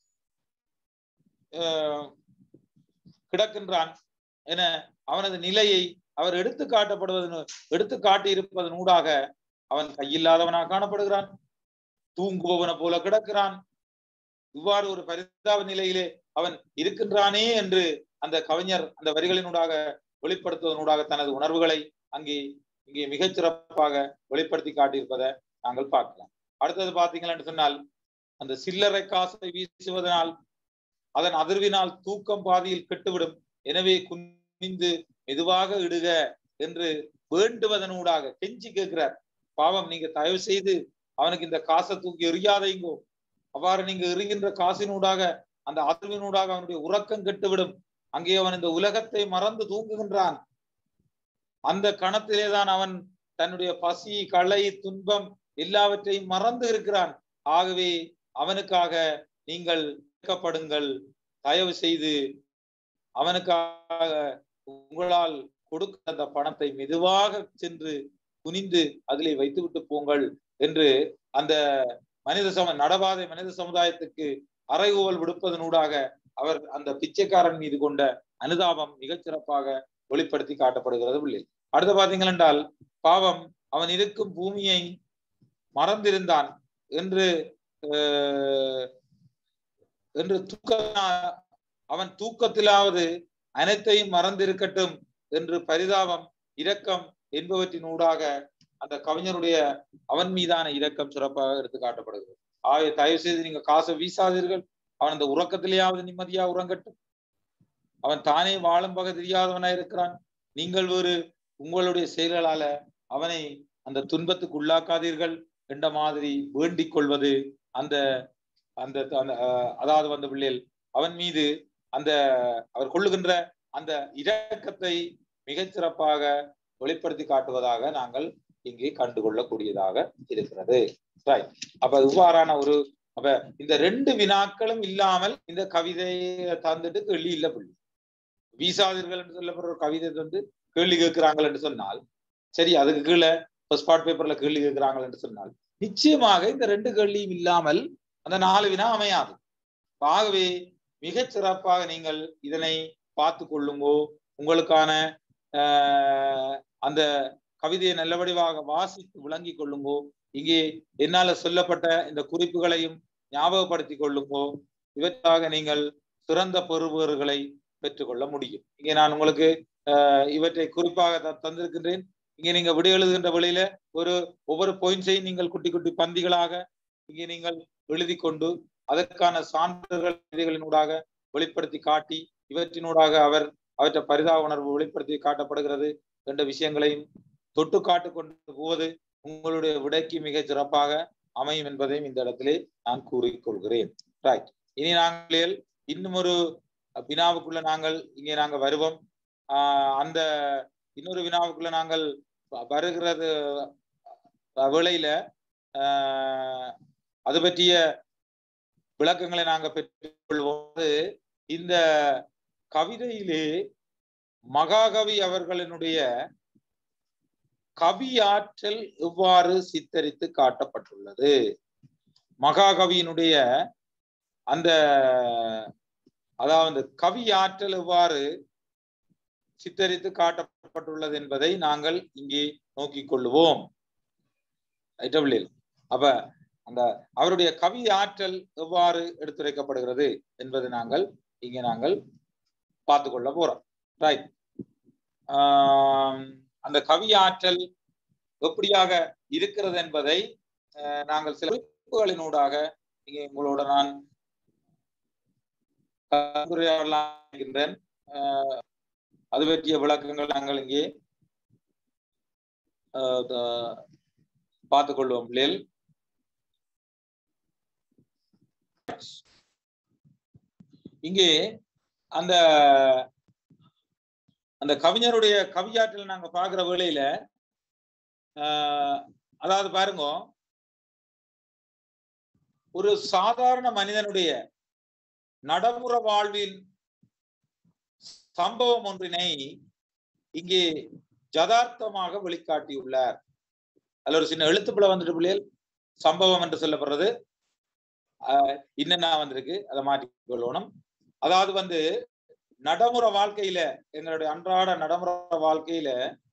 கிடக்கின்றான் என அவனது நிலையை அவர் எடுத்து காட்டப்படுவதன் எடுத்து காட்டி இருப்பதன் ஊடாக அவன் கையில்லாதவனாக காணப்படுகிறான் தூங்குபவனை போல கிடக்கிறான் இவ்வாறு ஒரு பரிதாப நிலையிலே அவன் இருக்கின்றானே என்று அந்த கவிஞர் அந்த வரிகளினூடாக வெளிப்படுத்துவதனூடாக தனது உணர்வுகளை அங்கே இங்கே மிகச் சிறப்பாக வெளிப்படுத்தி காட்டியிருப்பதை நாங்கள் பார்க்கலாம் அடுத்தது பார்த்தீங்கள் சொன்னால் அந்த சில்லறை காசை வீசுவதனால் அதன் அதிர்வினால் தூக்கம் பாதியில் கெட்டுவிடும் எனவே குனிந்து மெதுவாக இடுக என்று வேண்டுவதனூடாக கெஞ்சி கேட்கிறார் பாவம் நீங்க தயவு செய்து அவனுக்கு இந்த காசை தூக்கி எறியாதைங்கோ அவ்வாறு நீங்க எறிகின்ற காசினூடாக அந்த அதிர்வினூடாக அவனுடைய உறக்கம் கெட்டுவிடும் அங்கே அவன் இந்த உலகத்தை மறந்து தூங்குகின்றான் அந்த கணத்திலேதான் அவன் தன்னுடைய பசி களை துன்பம் எல்லாவற்றையும் மறந்து இருக்கிறான் ஆகவே அவனுக்காக நீங்கள் கேட்கப்படுங்கள் தயவு செய்து அவனுக்காக உங்களால் கொடுக்க அந்த பணத்தை மெதுவாக சென்று குனிந்து அதிலே வைத்துவிட்டு போங்கள் என்று அந்த மனித சம நடவாதை மனித சமுதாயத்துக்கு அறைகூவல் விடுப்பதனூடாக அவர் அந்த பிச்சைக்காரன் மீது கொண்ட அனுதாபம் மிகச் சிறப்பாக வெளிப்படுத்தி காட்டப்படுகிறது பிள்ளை அடுத்து பாத்தீங்கள் என்றால் பாவம் அவன் இருக்கும் பூமியை மறந்திருந்தான் என்று என்று தூக்க அவன் தூக்கத்திலாவது அனைத்தையும் மறந்திருக்கட்டும் என்று பரிதாபம் இரக்கம் என்பவற்றின் ஊடாக அந்த கவிஞருடைய அவன் மீதான இரக்கம் சிறப்பாக எடுத்து காட்டப்படுகிறது ஆகவே தயவு செய்து நீங்க காசை வீசாதீர்கள் அவன் அந்த உறக்கத்திலேயாவது நிம்மதியா உறங்கட்டும் அவன் தானே வாழும் வகை தெரியாதவனா இருக்கிறான் நீங்கள் ஒரு உங்களுடைய செயல்களால அவனை அந்த துன்பத்துக்கு உள்ளாக்காதீர்கள் என்ற மாதிரி வேண்டிக் கொள்வது அந்த அந்த அதாவது வந்த பிள்ளைகள் அவன் மீது அந்த அவர் கொள்ளுகின்ற அந்த இரக்கத்தை மிகச் சிறப்பாக வெளிப்படுத்தி காட்டுவதாக நாங்கள் இங்கே கண்டுகொள்ளக்கூடியதாக இருக்கிறது அப்ப இவ்வாறான ஒரு அப்ப இந்த ரெண்டு வினாக்களும் இல்லாமல் இந்த கவிதையை தந்துட்டு கேள்வி இல்லை பிள்ளை வீசாதீர்கள் என்று சொல்லப்படுற ஒரு கவிதை வந்து கேள்வி கேட்கிறாங்கள் என்று சொன்னால் சரி அதுக்கு கீழே ஸ்பாட் பேப்பர்ல கேள்வி கேட்கிறாங்கள் என்று சொன்னால் நிச்சயமாக இந்த ரெண்டு கேள்வியும் இல்லாமல் அந்த நாலு வினா அமையாது ஆகவே மிகச் சிறப்பாக நீங்கள் இதனை பார்த்து கொள்ளுங்கோ உங்களுக்கான அந்த கவிதையை நல்ல வடிவாக வாசித்து விளங்கி கொள்ளுங்கோ இங்கே என்னால சொல்லப்பட்ட இந்த குறிப்புகளையும் ஞாபகப்படுத்தி கொள்ளுங்கோ இவற்றாக நீங்கள் சிறந்த பெறுபவர்களை பெற்றுக்கொள்ள முடியும் இங்கே நான் உங்களுக்கு இவற்றை குறிப்பாக தந்திருக்கின்றேன் இங்கே நீங்க விடை எழுதுகின்ற வழியில ஒரு ஒவ்வொரு பாயிண்ட்ஸையும் நீங்கள் குட்டி குட்டி பந்திகளாக இங்கே நீங்கள் எழுதி கொண்டு அதற்கான சான்றுகளினூடாக வெளிப்படுத்தி காட்டி இவற்றினூடாக அவர் அவற்றை பரிதாப உணர்வு வெளிப்படுத்தி காட்டப்படுகிறது என்ற விஷயங்களையும் தொட்டு காட்டு கொண்டு போவது உங்களுடைய விடைக்கு மிக சிறப்பாக அமையும் என்பதையும் இந்த இடத்திலே நான் கூறிக்கொள்கிறேன் ரைட் இனி நாங்கள் இன்னும் ஒரு வினாவுக்குள்ள நாங்கள் இங்கே நாங்க வருவோம் ஆஹ் அந்த இன்னொரு வினாவுக்குள்ள நாங்கள் வருகிறது வேளையில ஆஹ் அது பற்றிய விளக்கங்களை நாங்க பெற்றுக்கொள்வோம் இந்த கவிதையிலே மகாகவி அவர்களினுடைய கவி ஆற்றல் எவ்வாறு சித்தரித்து காட்டப்பட்டுள்ளது மகாகவியினுடைய அந்த அதாவது கவி ஆற்றல் எவ்வாறு சித்தரித்து காட்டப்பட்டுள்ளது என்பதை நாங்கள் இங்கே நோக்கிக் கொள்ளுவோம் அப்ப அந்த அவருடைய கவி ஆற்றல் எவ்வாறு எடுத்துரைக்கப்படுகிறது என்பதை நாங்கள் இங்கே நாங்கள் பார்த்து கொள்ள போறோம் ரைட் அந்த கவி ஆற்றல் எப்படியாக இருக்கிறது என்பதை நாங்கள் சில குறிப்புகளினூடாக இங்கே உங்களோட நான் கலந்துரையாடலாம் அது பற்றிய விளக்கங்கள் நாங்கள் இங்கே பார்த்துக் கொள்வோம் பிள்ளைகள் இங்கே அந்த அந்த கவிஞருடைய கவியாற்றல் நாங்க பாக்குற வேளையில ஆஹ் அதாவது பாருங்க ஒரு சாதாரண மனிதனுடைய நடைமுறை வாழ்வில் சம்பவம் ஒன்றினை இங்கே ஜதார்த்தமாக வெளிக்காட்டியுள்ளார் அதுல ஒரு சின்ன எழுத்துப்பிழை வந்துட்டு பிள்ளைகள் சம்பவம் என்று சொல்லப்படுறது ஆஹ் இன்னென்ன வந்திருக்கு அதை மாற்றிக் கொள்ளணும் அதாவது வந்து நடைமுறை வாழ்க்கையில எங்களுடைய அன்றாட நடைமுறை வாழ்க்கையில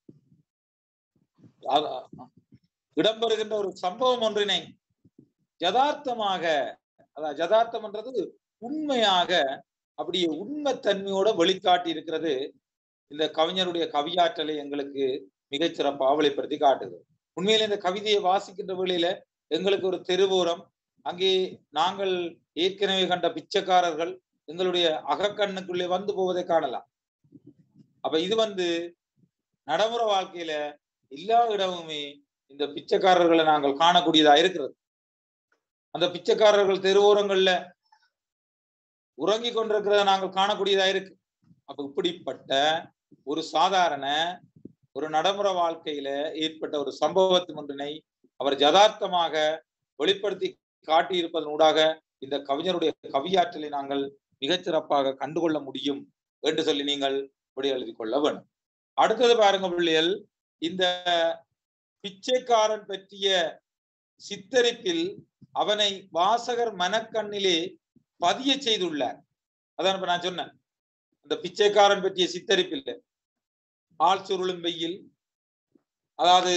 இடம்பெறுகின்ற ஒரு சம்பவம் ஒன்றினை யதார்த்தமாக அதாவது யதார்த்தம்ன்றது உண்மையாக அப்படியே உண்மைத்தன்மையோட வெளிக்காட்டி இருக்கிறது இந்த கவிஞருடைய கவியாற்றலை எங்களுக்கு மிகச்சிறப்பாக வெளிப்படுத்தி காட்டுது உண்மையில இந்த கவிதையை வாசிக்கின்ற வேளையில எங்களுக்கு ஒரு தெருவோரம் அங்கே நாங்கள் ஏற்கனவே கண்ட பிச்சைக்காரர்கள் எங்களுடைய அகக்கண்ணுக்குள்ளே வந்து போவதை காணலாம் அப்ப இது வந்து நடைமுறை வாழ்க்கையில எல்லா இடமுமே இந்த பிச்சைக்காரர்களை நாங்கள் காணக்கூடியதா இருக்கிறது அந்த பிச்சைக்காரர்கள் தெருவோரங்கள்ல உறங்கி கொண்டிருக்கிறத நாங்கள் காணக்கூடியதா இருக்கு அப்ப இப்படிப்பட்ட ஒரு சாதாரண ஒரு நடைமுறை வாழ்க்கையில ஏற்பட்ட ஒரு சம்பவத்தின் ஒன்றினை அவர் யதார்த்தமாக வெளிப்படுத்தி காட்டியிருப்பதன் ஊடாக இந்த கவிஞருடைய கவியாற்றலை நாங்கள் மிகச்சிறப்பாக கண்டுகொள்ள முடியும் என்று சொல்லி நீங்கள் இப்படி எழுதி கொள்ள வேண்டும் அடுத்தது பாருங்க பிள்ளைகள் இந்த பிச்சைக்காரன் பற்றிய சித்தரிப்பில் அவனை வாசகர் மனக்கண்ணிலே பதிய செய்துள்ளார் அதான் இப்ப நான் சொன்னேன் அந்த பிச்சைக்காரன் பற்றிய சித்தரிப்பில் ஆள் சுருளும் வெயில் அதாவது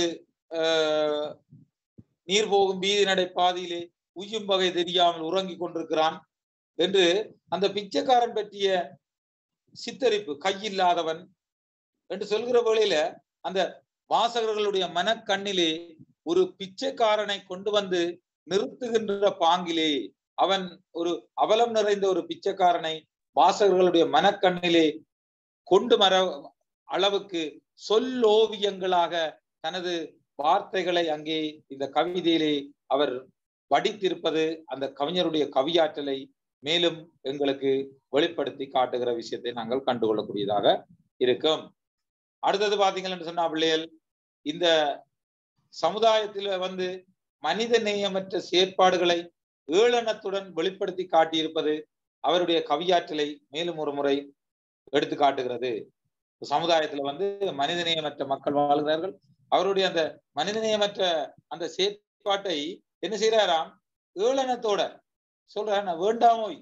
நீர் போகும் வீதி நடை பாதையிலே உய்யும் வகை தெரியாமல் உறங்கிக் கொண்டிருக்கிறான் என்று அந்த பிச்சைக்காரன் பற்றிய சித்தரிப்பு கையில்லாதவன் என்று சொல்கிற வேளையில அந்த வாசகர்களுடைய மனக்கண்ணிலே ஒரு பிச்சைக்காரனை கொண்டு வந்து நிறுத்துகின்ற பாங்கிலே அவன் ஒரு அவலம் நிறைந்த ஒரு பிச்சைக்காரனை வாசகர்களுடைய மனக்கண்ணிலே கொண்டு மர அளவுக்கு சொல்லோவியங்களாக தனது வார்த்தைகளை அங்கே இந்த கவிதையிலே அவர் வடித்திருப்பது அந்த கவிஞருடைய கவியாற்றலை மேலும் எங்களுக்கு வெளிப்படுத்தி காட்டுகிற விஷயத்தை நாங்கள் கண்டுகொள்ளக்கூடியதாக இருக்கும் அடுத்தது பாத்தீங்கன்னு சொன்னா பிள்ளைகள் இந்த சமுதாயத்துல வந்து மனித நேயமற்ற செயற்பாடுகளை ஏளனத்துடன் வெளிப்படுத்தி காட்டியிருப்பது அவருடைய கவியாற்றலை மேலும் ஒரு முறை எடுத்து காட்டுகிறது சமுதாயத்துல வந்து மனிதநேயமற்ற மக்கள் வாழ்கிறார்கள் அவருடைய அந்த மனிதநேயமற்ற அந்த செயற்பாட்டை என்ன செய்யறாராம் ஏளனத்தோட சொல்ற வேண்டாமோய்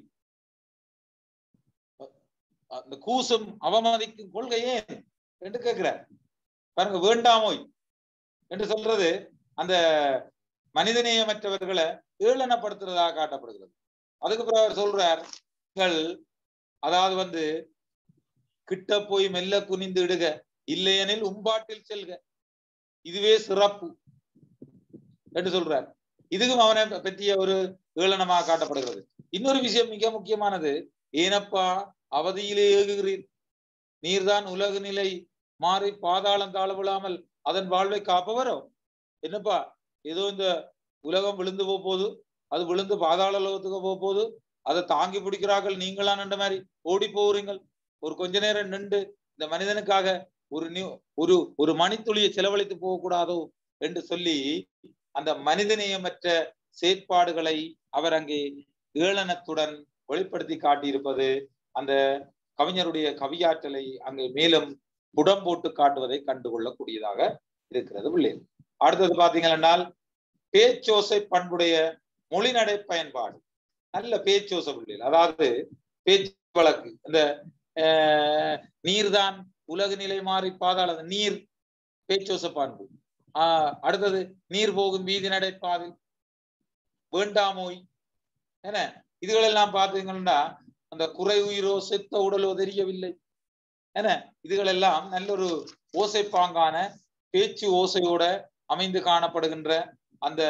அந்த கூசும் அவமதிக்கும் கொள்கை ஏன் என்று கேட்கிறார் பாருங்க வேண்டாமோய் என்று சொல்றது அந்த மனிதநேயமற்றவர்களை ஏளனப்படுத்துறதாக காட்டப்படுகிறது அதுக்கு பிறகு அவர் சொல்றார் நீங்கள் அதாவது வந்து கிட்ட போய் மெல்ல குனிந்து இடுக இல்லையெனில் உம்பாட்டில் செல்க இதுவே சிறப்பு என்று சொல்றார் இதுக்கும் அவனை பற்றிய ஒரு ஏளனமாக காட்டப்படுகிறது இன்னொரு விஷயம் மிக முக்கியமானது ஏனப்பா அவதியிலே ஏகுகிறீர் நீர்தான் உலக நிலை மாறி பாதாளம் தாழ விழாமல் அதன் வாழ்வை காப்பவரோ என்னப்பா ஏதோ இந்த உலகம் விழுந்து போக போகுது அது விழுந்து பாதாள உலகத்துக்கு போக போகுது அதை தாங்கி பிடிக்கிறார்கள் நீங்களா நின்ற மாதிரி ஓடி போகிறீங்கள் ஒரு கொஞ்ச நேரம் நின்று இந்த மனிதனுக்காக ஒரு ஒரு ஒரு மணித்துளியை செலவழித்து போகக்கூடாதோ என்று சொல்லி அந்த மனிதநேயமற்ற செயற்பாடுகளை அவர் அங்கே ஏளனத்துடன் வெளிப்படுத்தி காட்டியிருப்பது அந்த கவிஞருடைய கவியாற்றலை அங்கே மேலும் புடம் போட்டு காட்டுவதை கண்டுகொள்ளக்கூடியதாக இருக்கிறது பிள்ளைகள் அடுத்தது பாத்தீங்கன்னா பேச்சோசை பண்புடைய மொழிநடை பயன்பாடு நல்ல பேச்சோசை பிள்ளைகள் அதாவது பேச்சு வழக்கு இந்த நீர்தான் உலக நிலை மாறி பாதாள நீர் பேச்சோச பண்பு ஆஹ் அடுத்தது நீர் போகும் வீதி நடைபாதை வேண்டாமோய் என்ன இதுகளெல்லாம் பார்த்தீங்கன்னா அந்த குறை உயிரோ செத்த உடலோ தெரியவில்லை என்ன இதுகளெல்லாம் நல்ல ஒரு ஓசைப்பாங்கான பேச்சு ஓசையோட அமைந்து காணப்படுகின்ற அந்த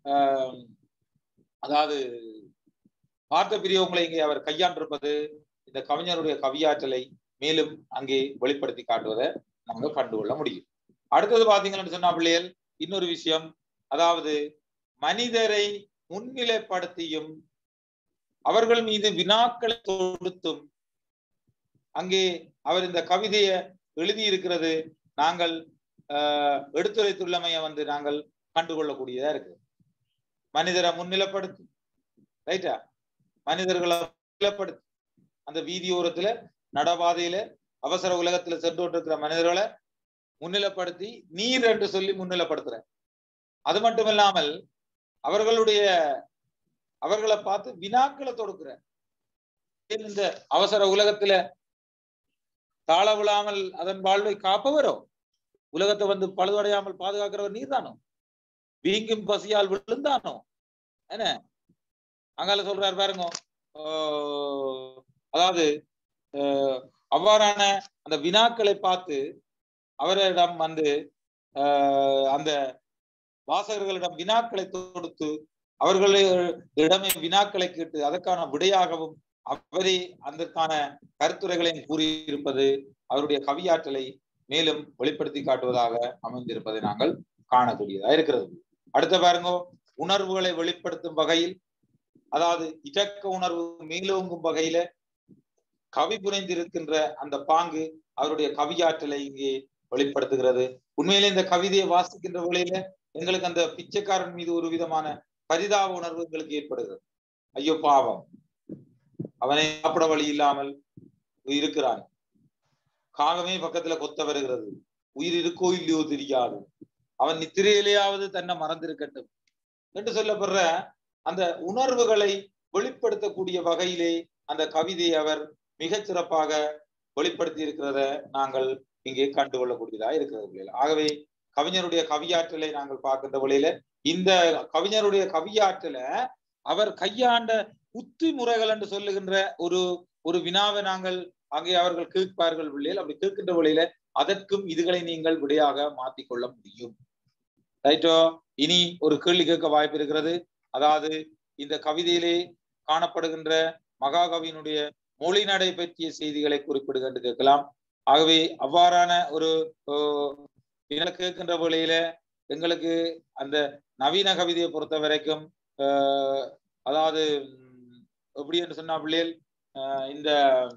அதாவது பார்த்த பிரியவங்களை இங்கே அவர் கையாண்டிருப்பது இந்த கவிஞருடைய கவியாற்றலை மேலும் அங்கே வெளிப்படுத்தி காட்டுவதை நாங்க கண்டுகொள்ள முடியும் அடுத்தது பாத்தீங்கன்னு சொன்னா பிள்ளைகள் இன்னொரு விஷயம் அதாவது மனிதரை முன்னிலைப்படுத்தியும் அவர்கள் மீது வினாக்களை தொடுத்தும் அங்கே அவர் இந்த கவிதையை எழுதியிருக்கிறது நாங்கள் ஆஹ் எடுத்துரைத்துள்ளமைய வந்து நாங்கள் கண்டுகொள்ளக்கூடியதா இருக்கு மனிதரை முன்னிலைப்படுத்தி ரைட்டா மனிதர்களை முன்னிலைப்படுத்தி அந்த வீதியோரத்துல நடபாதையில அவசர உலகத்துல சென்று கொண்டிருக்கிற மனிதர்களை முன்னிலைப்படுத்தி நீர் என்று சொல்லி முன்னிலைப்படுத்துற அது மட்டும் இல்லாமல் அவர்களுடைய அவர்களை பார்த்து வினாக்களை தொடுக்கிற இந்த அவசர உலகத்துல தாழ விழாமல் அதன் வாழ்வை காப்பவரோ உலகத்தை வந்து பழுதடையாமல் பாதுகாக்கிறவர் நீர்தானோ வீங்கும் பசியால் விழுந்தானோ என்ன அங்கால சொல்றாரு பாருங்க அதாவது அவ்வாறான அந்த வினாக்களை பார்த்து அவரிடம் வந்து அந்த வாசகர்களிடம் வினாக்களை தொடுத்து அவர்களிடமே வினாக்களை கேட்டு அதற்கான விடையாகவும் அவரே அதற்கான கருத்துரைகளையும் கூறியிருப்பது அவருடைய கவியாற்றலை மேலும் வெளிப்படுத்தி காட்டுவதாக அமைந்திருப்பதை நாங்கள் காணக்கூடியதா இருக்கிறது அடுத்த பாருங்க உணர்வுகளை வெளிப்படுத்தும் வகையில் அதாவது இறக்க உணர்வு மேலோங்கும் வகையில கவி புரிந்திருக்கின்ற அந்த பாங்கு அவருடைய கவியாற்றலை இங்கே வெளிப்படுத்துகிறது உண்மையிலே இந்த கவிதையை வாசிக்கின்ற வேளையில எங்களுக்கு அந்த பிச்சைக்காரன் மீது ஒரு விதமான பரிதாப உணர்வு எங்களுக்கு ஏற்படுகிறது ஐயோ பாவம் அவனை சாப்பிட வழி இல்லாமல் இருக்கிறான் காகமே பக்கத்துல கொத்த வருகிறது உயிர் இருக்கோ இல்லையோ தெரியாது அவன் நித்திரையிலேயாவது தன்னை மறந்திருக்கட்டும் என்று சொல்லப்படுற அந்த உணர்வுகளை வெளிப்படுத்தக்கூடிய வகையிலே அந்த கவிதையை அவர் மிகச் சிறப்பாக வெளிப்படுத்தி இருக்கிறத நாங்கள் இங்கே கண்டுகொள்ளக்கூடியதா இருக்கிறது ஆகவே கவிஞருடைய கவியாற்றலை நாங்கள் பார்க்கின்ற வழியில இந்த கவிஞருடைய கவியாற்றல அவர் கையாண்ட உத்தி முறைகள் என்று சொல்லுகின்ற ஒரு ஒரு வினாவை நாங்கள் அங்கே அவர்கள் கேட்பார்கள் பிள்ளைகள் அப்படி கேட்கின்ற வழியில அதற்கும் இதுகளை நீங்கள் விடையாக மாத்திக்கொள்ள முடியும் ரைட்டோ இனி ஒரு கேள்வி கேட்க வாய்ப்பு இருக்கிறது அதாவது இந்த கவிதையிலே காணப்படுகின்ற மகாகவியினுடைய மொழி நடை பற்றிய செய்திகளை குறிப்பிடுக என்று கேட்கலாம் ஆகவே அவ்வாறான ஒரு கேட்கின்ற வேளையில எங்களுக்கு அந்த நவீன கவிதையை பொறுத்த வரைக்கும் அதாவது எப்படி என்று சொன்னா பிள்ளைகள் இந்த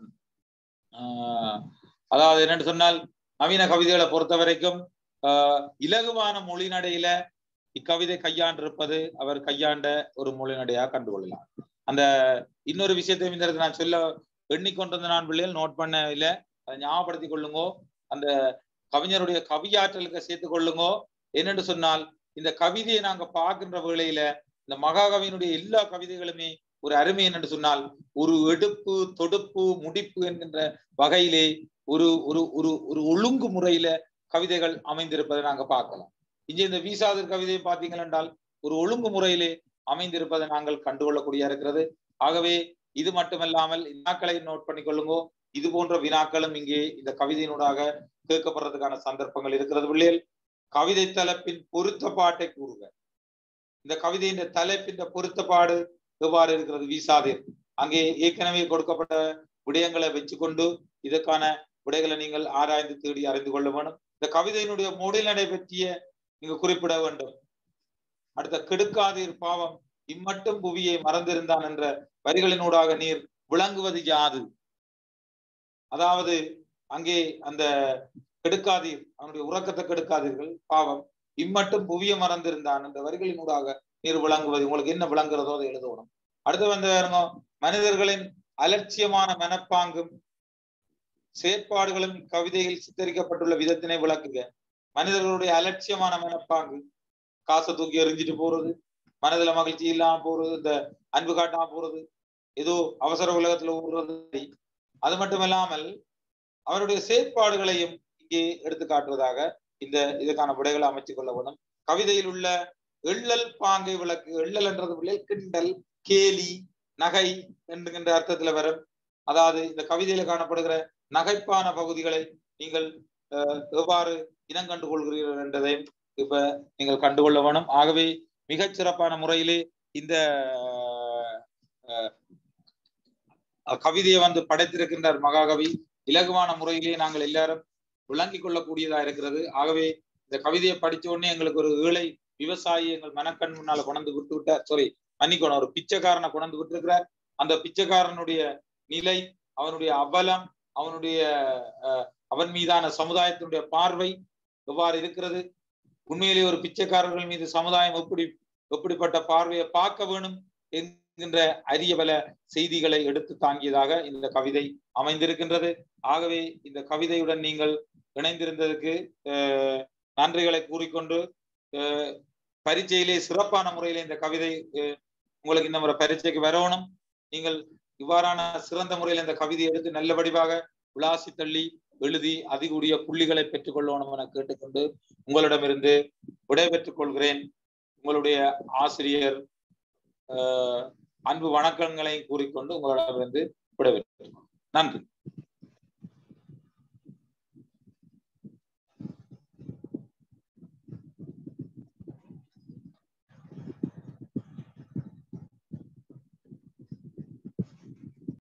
அதாவது என்னென்னு சொன்னால் நவீன கவிதைகளை பொறுத்த வரைக்கும் இலகுவான மொழி நடையில இக்கவிதை கையாண்டிருப்பது அவர் கையாண்ட ஒரு மொழி நடையாக கண்டுகொள்ளலாம் அந்த இன்னொரு விஷயத்தையும் இந்த நான் சொல்ல எண்ணிக்கொண்டிருந்த நான் பிள்ளைகள் நோட் பண்ண இல்லை அதை ஞாபகப்படுத்திக் கொள்ளுங்கோ அந்த கவிஞருடைய கவியாற்றலுக்கு சேர்த்துக் கொள்ளுங்கோ என்னென்று சொன்னால் இந்த கவிதையை நாங்க பார்க்கின்ற வேளையில இந்த மகாகவியினுடைய எல்லா கவிதைகளுமே ஒரு அருமை என்னென்று சொன்னால் ஒரு எடுப்பு தொடுப்பு முடிப்பு என்கின்ற வகையிலே ஒரு ஒரு ஒரு ஒரு ஒழுங்கு முறையில கவிதைகள் அமைந்திருப்பதை நாங்க பார்க்கலாம் இங்கே இந்த வீசாதர் கவிதையை பார்த்தீங்கள் என்றால் ஒரு ஒழுங்கு முறையிலே அமைந்திருப்பதை நாங்கள் கண்டுகொள்ளக்கூடிய இருக்கிறது ஆகவே இது மட்டுமல்லாமல் வினாக்களை நோட் பண்ணிக்கொள்ளுங்கோ இது போன்ற வினாக்களும் இங்கே இந்த கவிதையினூடாக கேட்கப்படுறதுக்கான சந்தர்ப்பங்கள் இருக்கிறது பிள்ளைகள் கவிதை தலைப்பின் பொருத்தப்பாட்டை கூறுக இந்த கவிதையின் தலைப்பின் பொருத்தப்பாடு எவ்வாறு இருக்கிறது வீசாதீர் அங்கே ஏற்கனவே கொடுக்கப்பட்ட விடயங்களை வச்சுக்கொண்டு இதற்கான விடைகளை நீங்கள் ஆராய்ந்து தேடி அறிந்து கொள்ள வேண்டும் இந்த கவிதையினுடைய மொழிநடை பற்றிய நீங்க குறிப்பிட வேண்டும் அடுத்த கெடுக்காதீர் பாவம் இம்மட்டும் புவியை மறந்திருந்தான் என்ற வரிகளினூடாக நீர் விளங்குவது யாது அதாவது அங்கே அந்த கெடுக்காதீர் அவனுடைய உறக்கத்தை கெடுக்காதீர்கள் பாவம் இம்மட்டும் புவிய மறந்திருந்தான் என்ற வரிகளினூடாக நீர் விளங்குவது உங்களுக்கு என்ன விளங்குறதோ அதை எழுதணும் அடுத்து வந்து மனிதர்களின் அலட்சியமான மனப்பாங்கும் செயற்பாடுகளும் கவிதையில் சித்தரிக்கப்பட்டுள்ள விதத்தினை விளக்குக மனிதர்களுடைய அலட்சியமான மனப்பாங்கு காசை தூக்கி எறிஞ்சிட்டு போறது மனதுல மகிழ்ச்சி இல்லாம போறது இந்த அன்பு காட்டாம போறது ஏதோ அவசர உலகத்துல ஊடுறது அது மட்டும் இல்லாமல் அவருடைய செயற்பாடுகளையும் இங்கே எடுத்து காட்டுவதாக இந்த இதுக்கான விடைகளை அமைத்துக் கொள்ள வேண்டும் கவிதையில் உள்ள எள்ளல் பாங்கை விளக்கு எள்ளல் என்றது பிள்ளைகள் கிண்டல் கேலி நகை என்கின்ற அர்த்தத்துல வரும் அதாவது இந்த கவிதையில காணப்படுகிற நகைப்பான பகுதிகளை நீங்கள் எவ்வாறு இனம் கண்டு கொள்கிறீர்கள் என்றதையும் இப்ப நீங்கள் கண்டுகொள்ள வேணும் ஆகவே மிகச் சிறப்பான முறையிலே இந்த கவிதையை வந்து படைத்திருக்கின்றார் மகாகவி இலகுவான முறையிலே நாங்கள் எல்லாரும் விளங்கிக் கொள்ளக்கூடியதா இருக்கிறது ஆகவே இந்த கவிதையை படிச்ச உடனே எங்களுக்கு ஒரு ஏழை விவசாயி எங்கள் மனக்கண் முன்னால கொண்டு விட்டு விட்டார் சாரி மன்னிக்கணும் ஒரு பிச்சைக்காரனை கொண்டு விட்டு இருக்கிறார் அந்த பிச்சைக்காரனுடைய நிலை அவனுடைய அவலம் அவனுடைய அவன் மீதான சமுதாயத்தினுடைய பார்வை எவ்வாறு இருக்கிறது உண்மையிலே ஒரு பிச்சைக்காரர்கள் மீது சமுதாயம் எப்படி எப்படிப்பட்ட பார்வையை பார்க்க வேணும் என்கின்ற அரிய பல செய்திகளை எடுத்து தாங்கியதாக இந்த கவிதை அமைந்திருக்கின்றது ஆகவே இந்த கவிதையுடன் நீங்கள் இணைந்திருந்ததுக்கு நன்றிகளை கூறிக்கொண்டு பரீட்சையிலே சிறப்பான முறையில இந்த கவிதை உங்களுக்கு இந்த முறை பரீட்சைக்கு வரணும் நீங்கள் இவ்வாறான சிறந்த முறையில் இந்த கவிதை எடுத்து நல்ல வடிவாக விளாசி தள்ளி எழுதி அதிகூடிய புள்ளிகளை பெற்றுக்கொள்ளணும் என கேட்டுக்கொண்டு உங்களிடமிருந்து விடைபெற்றுக் கொள்கிறேன் உங்களுடைய ஆசிரியர் அன்பு வணக்கங்களை கூறிக்கொண்டு உங்களிடமிருந்து விடைபெற்று நன்றி